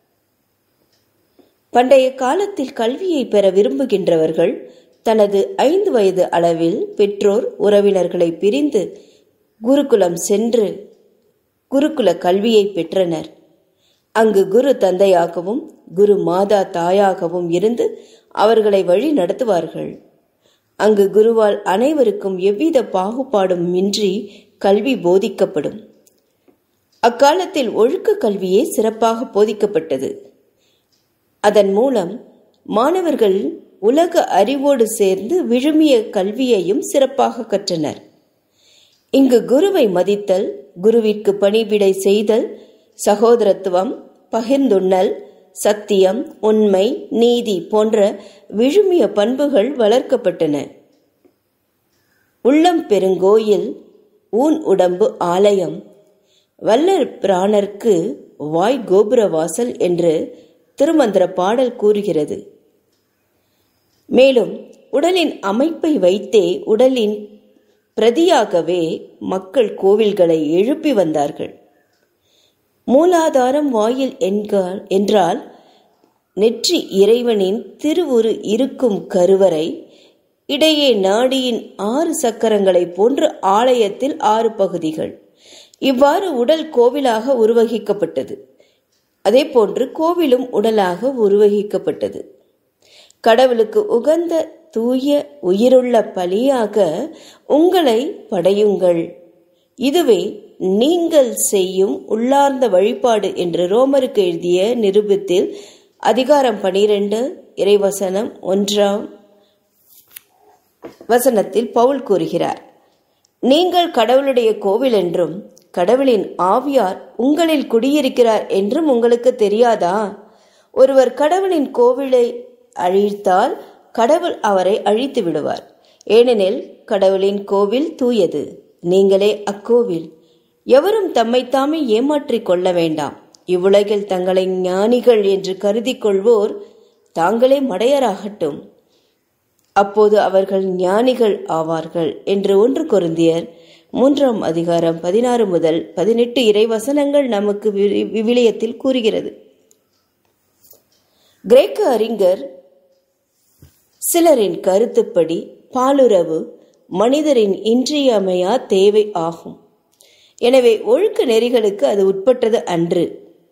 F: பண்டைய காலத்தில் கல்வியை பெற விரும்புகின்றவர்கள் தனது ஐந்து வயது அளவில் பெற்றோர் உறவினர்களை பிரிந்து குருகுலம் சென்று குருகுல கல்வியை பெற்றனர் அங்கு குரு தந்தையாகவும் குரு மாதா தாயாகவும் இருந்து அவர்களை வழி நடத்துவார்கள் அங்கு குருவால் அனைவருக்கும் எவ்வித பாகுபாடும் இன்றி கல்வி போதிக்கப்படும் அக்காலத்தில் ஒழுக்க கல்வியே சிறப்பாக போதிக்கப்பட்டது அதன் மூலம் மாணவர்கள் உலக அறிவோடு சேர்ந்து விழுமிய கல்வியையும் சிறப்பாக கற்றனர் இங்கு குருவை மதித்தல் குருவிற்கு பணிவிடை செய்தல் சகோதரத்துவம் பகிர்ந்துண்ணல் சத்தியம் உண்மை நீதி போன்ற விழுமிய பண்புகள் வளர்க்கப்பட்டன உள்ளம் பெருங்கோயில் ஊன் உடம்பு ஆலயம் வல்லர் பிராணர்க்கு வாய் கோபுரவாசல் என்று திருமந்திர பாடல் கூறுகிறது மேலும் உடலின் அமைப்பை வைத்தே உடலின் பிரதியாகவே மக்கள் கோவில்களை எழுப்பி வந்தார்கள் மூலாதாரம் வாயில் என்கால் என்றால் நெற்றி இறைவனின் திருவுரு இருக்கும் கருவறை இடையே நாடியின் ஆறு சக்கரங்களை போன்ற ஆலயத்தில் ஆறு பகுதிகள் இவ்வாறு உடல் கோவிலாக உருவகிக்கப்பட்டது அதே போன்று கோவிலும் உடலாக உருவகிக்கப்பட்டது கடவுளுக்கு உகந்த தூய உயிருள்ள பலியாக உங்களை படையுங்கள் இதுவே நீங்கள் செய்யும் உள்ளார்ந்த வழிபாடு என்று ரோமருக்கு எழுதிய நிருபத்தில் அதிகாரம் பனிரெண்டு இறைவசனம் ஒன்றாம் வசனத்தில் பவுல் கூறுகிறார் நீங்கள் கடவுளுடைய கோவில் என்றும் கடவுளின் ஆவியார் உங்களில் குடியிருக்கிறார் என்றும் உங்களுக்கு தெரியாதா ஒருவர் கடவுளின் கோவிலை அழித்தால் கடவுள் அவரை அழித்து விடுவார் ஏனெனில் கடவுளின் கோவில் தூயது நீங்களே அக்கோவில் எவரும் தம்மைத்தாமே ஏமாற்றிக் கொள்ள வேண்டாம் இவ்வுலகில் தங்களை ஞானிகள் என்று கருதி கொள்வோர் தாங்களே மடையராகட்டும் அப்போது அவர்கள் ஞானிகள் ஆவார்கள் என்று ஒன்று கொருந்தியர் மூன்றாம் அதிகாரம் பதினாறு முதல் பதினெட்டு இறைவசனங்கள் நமக்கு வி- விவிலியத்தில் கூறுகிறது கிரேக்க அறிஞர் சிலரின் கருத்துப்படி பாலுறவு மனிதரின் இன்றியமையா தேவை ஆகும் எனவே ஒழுக்க நெறிகளுக்கு அது உட்பட்டது அன்று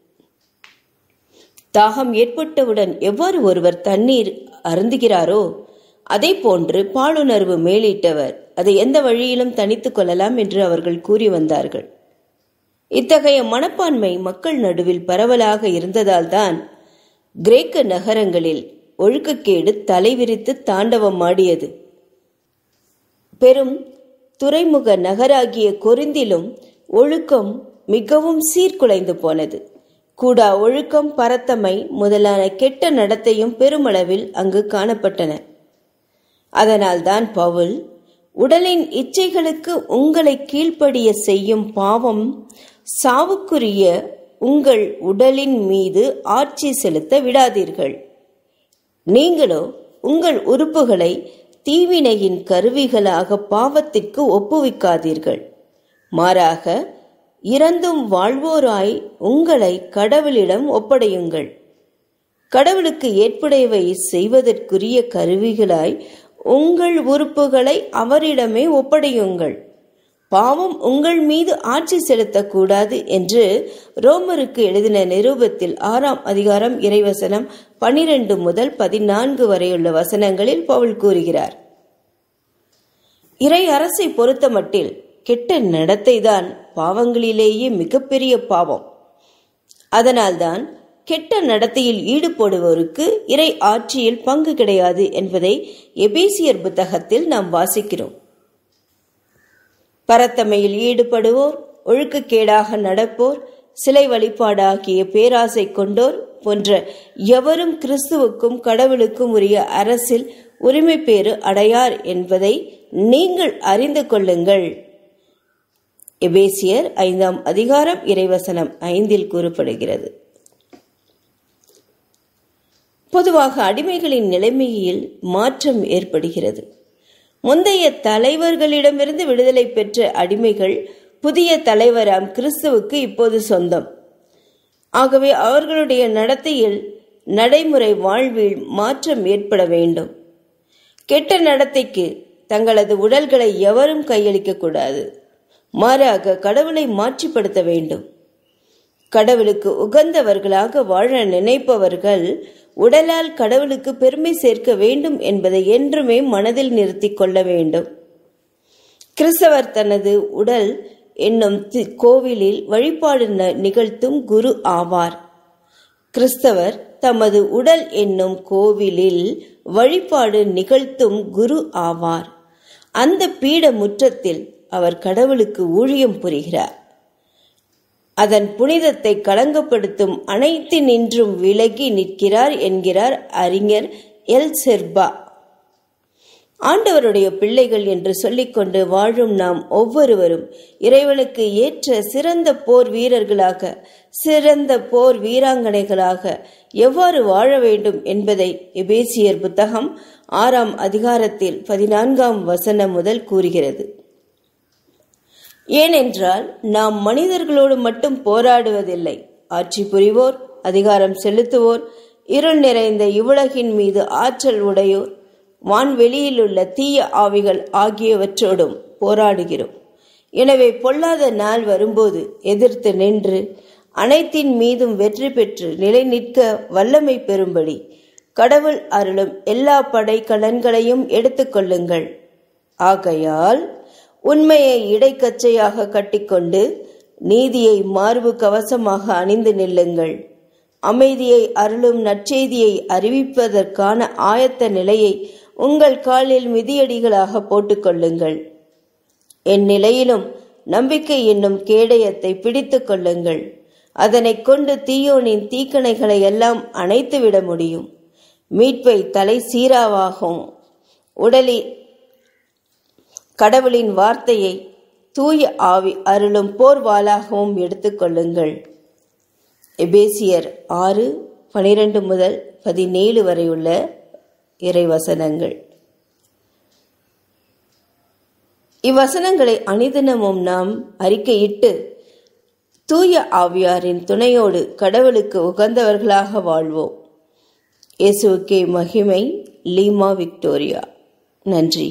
F: தாகம் ஏற்பட்டவுடன் எவ்வாறு ஒருவர் தண்ணீர் அருந்துகிறாரோ அதே போன்று பாலுணர்வு மேலிட்டவர் அதை எந்த வழியிலும் தணித்துக் கொள்ளலாம் என்று அவர்கள் கூறி வந்தார்கள் இத்தகைய மனப்பான்மை மக்கள் நடுவில் பரவலாக இருந்ததால்தான் கிரேக்க நகரங்களில் ஒழுக்கக்கேடு தலைவிரித்து தாண்டவம் ஆடியது பெரும் துறைமுக நகராகிய கொரிந்திலும் ஒழுக்கம் மிகவும் சீர்குலைந்து போனது கூடா ஒழுக்கம் பரத்தமை முதலான கெட்ட நடத்தையும் பெருமளவில் அங்கு காணப்பட்டன அதனால்தான் பவுல் உடலின் இச்சைகளுக்கு உங்களை கீழ்ப்படிய செய்யும் பாவம் சாவுக்குரிய உங்கள் உடலின் மீது ஆட்சி செலுத்த விடாதீர்கள் நீங்களோ உங்கள் உறுப்புகளை தீவினையின் கருவிகளாக பாவத்திற்கு ஒப்புவிக்காதீர்கள் மாறாக இறந்தும் வாழ்வோராய் உங்களை கடவுளிடம் ஒப்படையுங்கள் கடவுளுக்கு ஏற்புடையவை செய்வதற்குரிய கருவிகளாய் உங்கள் உறுப்புகளை அவரிடமே ஒப்படையுங்கள் பாவம் உங்கள் மீது ஆட்சி செலுத்தக்கூடாது என்று ரோமருக்கு எழுதின நிரூபத்தில் ஆறாம் அதிகாரம் இறைவசனம் பனிரெண்டு முதல் பதினான்கு வரையுள்ள வசனங்களில் பவுல் கூறுகிறார் இறை அரசை பொறுத்தமட்டில் கெட்ட நடத்தைதான் பாவங்களிலேயே மிகப்பெரிய பாவம் அதனால்தான் கெட்ட நடத்தையில் ஈடுபடுவோருக்கு இறை ஆட்சியில் பங்கு கிடையாது என்பதை எபேசியர் புத்தகத்தில் நாம் வாசிக்கிறோம் பரத்தமையில் ஈடுபடுவோர் ஒழுக்கக்கேடாக நடப்போர் சிலை வழிபாடாகிய பேராசை கொண்டோர் போன்ற எவரும் கிறிஸ்துவுக்கும் கடவுளுக்கும் உரிய அரசில் உரிமை பேறு அடையார் என்பதை நீங்கள் அறிந்து கொள்ளுங்கள் எபேசியர் ஐந்தாம் அதிகாரம் இறைவசனம் ஐந்தில் கூறப்படுகிறது பொதுவாக அடிமைகளின் நிலைமையில் மாற்றம் ஏற்படுகிறது முந்தைய தலைவர்களிடமிருந்து விடுதலை பெற்ற அடிமைகள் புதிய தலைவராம் கிறிஸ்துவுக்கு இப்போது சொந்தம் ஆகவே அவர்களுடைய நடத்தையில் நடைமுறை வாழ்வில் மாற்றம் ஏற்பட வேண்டும் கெட்ட நடத்தைக்கு தங்களது உடல்களை எவரும் கையளிக்க கூடாது மாறாக கடவுளை மாற்றிப்படுத்த வேண்டும் கடவுளுக்கு உகந்தவர்களாக வாழ நினைப்பவர்கள் உடலால் கடவுளுக்கு பெருமை சேர்க்க வேண்டும் என்பதை என்றுமே மனதில் நிறுத்திக் கொள்ள வேண்டும் கிறிஸ்தவர் தனது உடல் என்னும் தி- கோவிலில் வழிபாடு ந- நிகழ்த்தும் குரு ஆவார் கிறிஸ்தவர் தமது உடல் என்னும் கோவிலில் வழிபாடு நிகழ்த்தும் குரு ஆவார் அந்த பீட முற்றத்தில் அவர் கடவுளுக்கு ஊழியம் புரிகிறார் அதன் புனிதத்தை களங்கப்படுத்தும் அனைத்து நின்றும் விலகி நிற்கிறார் என்கிறார் அறிஞர் எல் செர்பா ஆண்டவருடைய பிள்ளைகள் என்று சொல்லிக்கொண்டு வாழும் நாம் ஒவ்வொருவரும் இறைவனுக்கு ஏற்ற சிறந்த போர் வீரர்களாக சிறந்த போர் வீராங்கனைகளாக எவ்வாறு வாழ வேண்டும் என்பதை எபேசியர் புத்தகம் ஆறாம் அதிகாரத்தில் பதினான்காம் வசனம் முதல் கூறுகிறது ஏனென்றால் நாம் மனிதர்களோடு மட்டும் போராடுவதில்லை ஆட்சி புரிவோர் அதிகாரம் செலுத்துவோர் இருள் நிறைந்த இவ்வுலகின் மீது ஆற்றல் உடையோர் வான்வெளியில் உள்ள தீய ஆவிகள் ஆகியவற்றோடும் போராடுகிறோம் எனவே பொல்லாத நாள் வரும்போது எதிர்த்து நின்று அனைத்தின் மீதும் வெற்றி பெற்று நிலை நிற்க வல்லமை பெறும்படி கடவுள் அருளும் எல்லா படை கலன்களையும் எடுத்துக்கொள்ளுங்கள் ஆகையால் உண்மையை இடைக்கச்சையாக கட்டிக்கொண்டு நீதியை மார்பு கவசமாக அணிந்து நில்லுங்கள் அமைதியை அருளும் நற்செய்தியை அறிவிப்பதற்கான ஆயத்த நிலையை உங்கள் காலில் மிதியடிகளாக போட்டுக்கொள்ளுங்கள் என் நிலையிலும் நம்பிக்கை என்னும் கேடயத்தை பிடித்துக் கொள்ளுங்கள் அதனைக் கொண்டு தீயோனின் தீக்கணைகளை எல்லாம் அணைத்துவிட முடியும் மீட்பை தலை சீராவாகவும் உடலில் கடவுளின் வார்த்தையை தூய ஆவி அருளும் போர்வாளாகவும் எடுத்துக்கொள்ளுங்கள் எபேசியர் ஆறு பனிரெண்டு முதல் பதினேழு வரையுள்ள இறைவசனங்கள் இவ்வசனங்களை அனிதினமும் நாம் அறிக்கையிட்டு தூய ஆவியாரின் துணையோடு கடவுளுக்கு உகந்தவர்களாக வாழ்வோம் இயேசுவுக்கே மகிமை லீமா விக்டோரியா நன்றி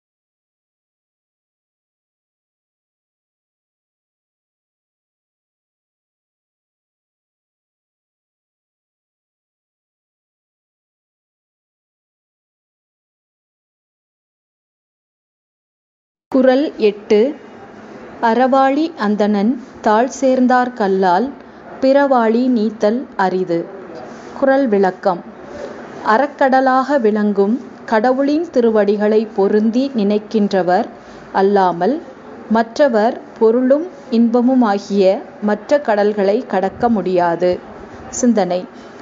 G: குறள் எட்டு அறவாளி அந்தணன் தாழ் சேர்ந்தார் கல்லால் பிறவாளி நீத்தல் அரிது குறள் விளக்கம் அறக்கடலாக விளங்கும் கடவுளின் திருவடிகளை பொருந்தி நினைக்கின்றவர் அல்லாமல் மற்றவர் பொருளும் இன்பமுமாகிய மற்ற கடல்களை கடக்க முடியாது சிந்தனை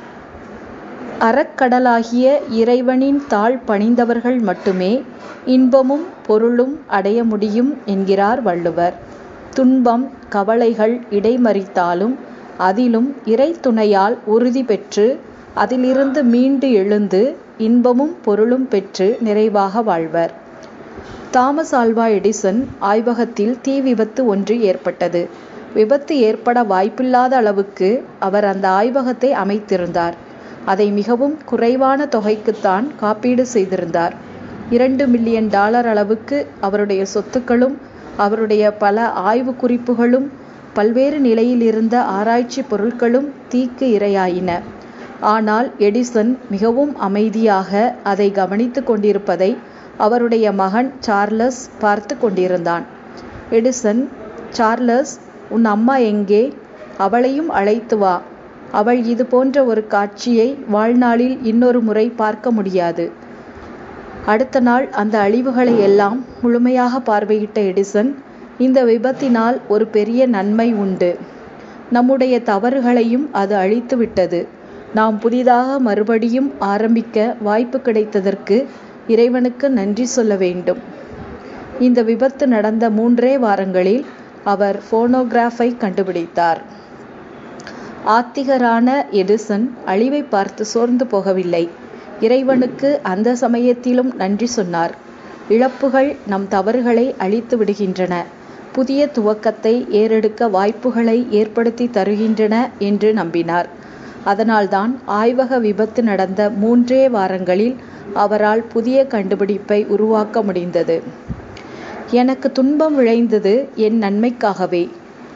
G: அறக்கடலாகிய இறைவனின் தாழ் பணிந்தவர்கள் மட்டுமே இன்பமும் பொருளும் அடைய முடியும் என்கிறார் வள்ளுவர் துன்பம் கவலைகள் இடைமறித்தாலும் அதிலும் இறை துணையால் உறுதி பெற்று அதிலிருந்து மீண்டு எழுந்து இன்பமும் பொருளும் பெற்று நிறைவாக வாழ்வர் தாமஸ் ஆல்வா எடிசன் ஆய்வகத்தில் தீ விபத்து ஒன்று ஏற்பட்டது விபத்து ஏற்பட வாய்ப்பில்லாத அளவுக்கு அவர் அந்த ஆய்வகத்தை அமைத்திருந்தார் அதை மிகவும் குறைவான தொகைக்குத்தான் காப்பீடு செய்திருந்தார் இரண்டு மில்லியன் டாலர் அளவுக்கு அவருடைய சொத்துக்களும் அவருடைய பல ஆய்வு குறிப்புகளும் பல்வேறு நிலையில் இருந்த ஆராய்ச்சி பொருட்களும் தீக்கு இரையாயின ஆனால் எடிசன் மிகவும் அமைதியாக அதை கவனித்து கொண்டிருப்பதை அவருடைய மகன் சார்லஸ் பார்த்து கொண்டிருந்தான் எடிசன் சார்லஸ் உன் அம்மா எங்கே அவளையும் அழைத்து வா அவள் இது போன்ற ஒரு காட்சியை வாழ்நாளில் இன்னொரு முறை பார்க்க முடியாது அடுத்த நாள் அந்த அழிவுகளை எல்லாம் முழுமையாக பார்வையிட்ட எடிசன் இந்த விபத்தினால் ஒரு பெரிய நன்மை உண்டு நம்முடைய தவறுகளையும் அது அழித்து விட்டது நாம் புதிதாக மறுபடியும் ஆரம்பிக்க வாய்ப்பு கிடைத்ததற்கு இறைவனுக்கு நன்றி சொல்ல வேண்டும் இந்த விபத்து நடந்த மூன்றே வாரங்களில் அவர் போனோகிராஃபை கண்டுபிடித்தார் ஆத்திகரான எடிசன் அழிவை பார்த்து சோர்ந்து போகவில்லை இறைவனுக்கு அந்த சமயத்திலும் நன்றி சொன்னார் இழப்புகள் நம் தவறுகளை அழித்து விடுகின்றன புதிய துவக்கத்தை ஏறெடுக்க வாய்ப்புகளை ஏற்படுத்தி தருகின்றன என்று நம்பினார் அதனால்தான் ஆய்வக விபத்து நடந்த மூன்றே வாரங்களில் அவரால் புதிய கண்டுபிடிப்பை உருவாக்க முடிந்தது எனக்கு துன்பம் விளைந்தது என் நன்மைக்காகவே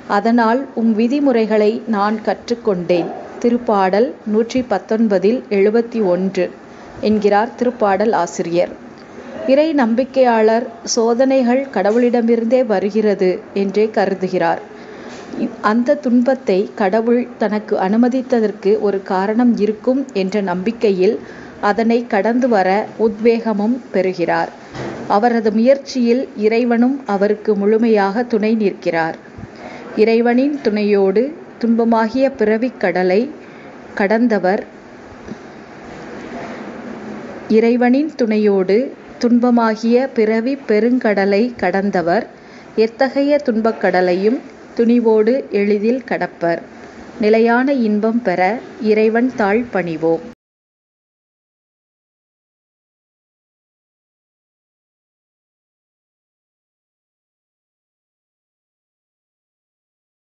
G: அதனால் உம் விதிமுறைகளை நான் கற்றுக்கொண்டேன் திருப்பாடல் நூற்றி பத்தொன்பதில் எழுபத்தி ஒன்று என்கிறார் திருப்பாடல் ஆசிரியர் இறை நம்பிக்கையாளர் சோதனைகள் கடவுளிடமிருந்தே வருகிறது என்றே கருதுகிறார் இ- அந்த துன்பத்தை கடவுள் தனக்கு அனுமதித்ததற்கு ஒரு காரணம் இருக்கும் என்ற நம்பிக்கையில் அதனை கடந்து வர உத்வேகமும் பெறுகிறார் அவரது முயற்சியில் இறைவனும் அவருக்கு முழுமையாக துணை நிற்கிறார் இறைவனின் துணையோடு துன்பமாகிய பிறவிக் கடலை கடந்தவர் இறைவனின் துணையோடு துன்பமாகிய பிறவி பெருங்கடலை கடந்தவர் எத்தகைய துன்பக்கடலையும் துணிவோடு எளிதில் கடப்பர் நிலையான இன்பம் பெற இறைவன் தாழ் பணிவோம்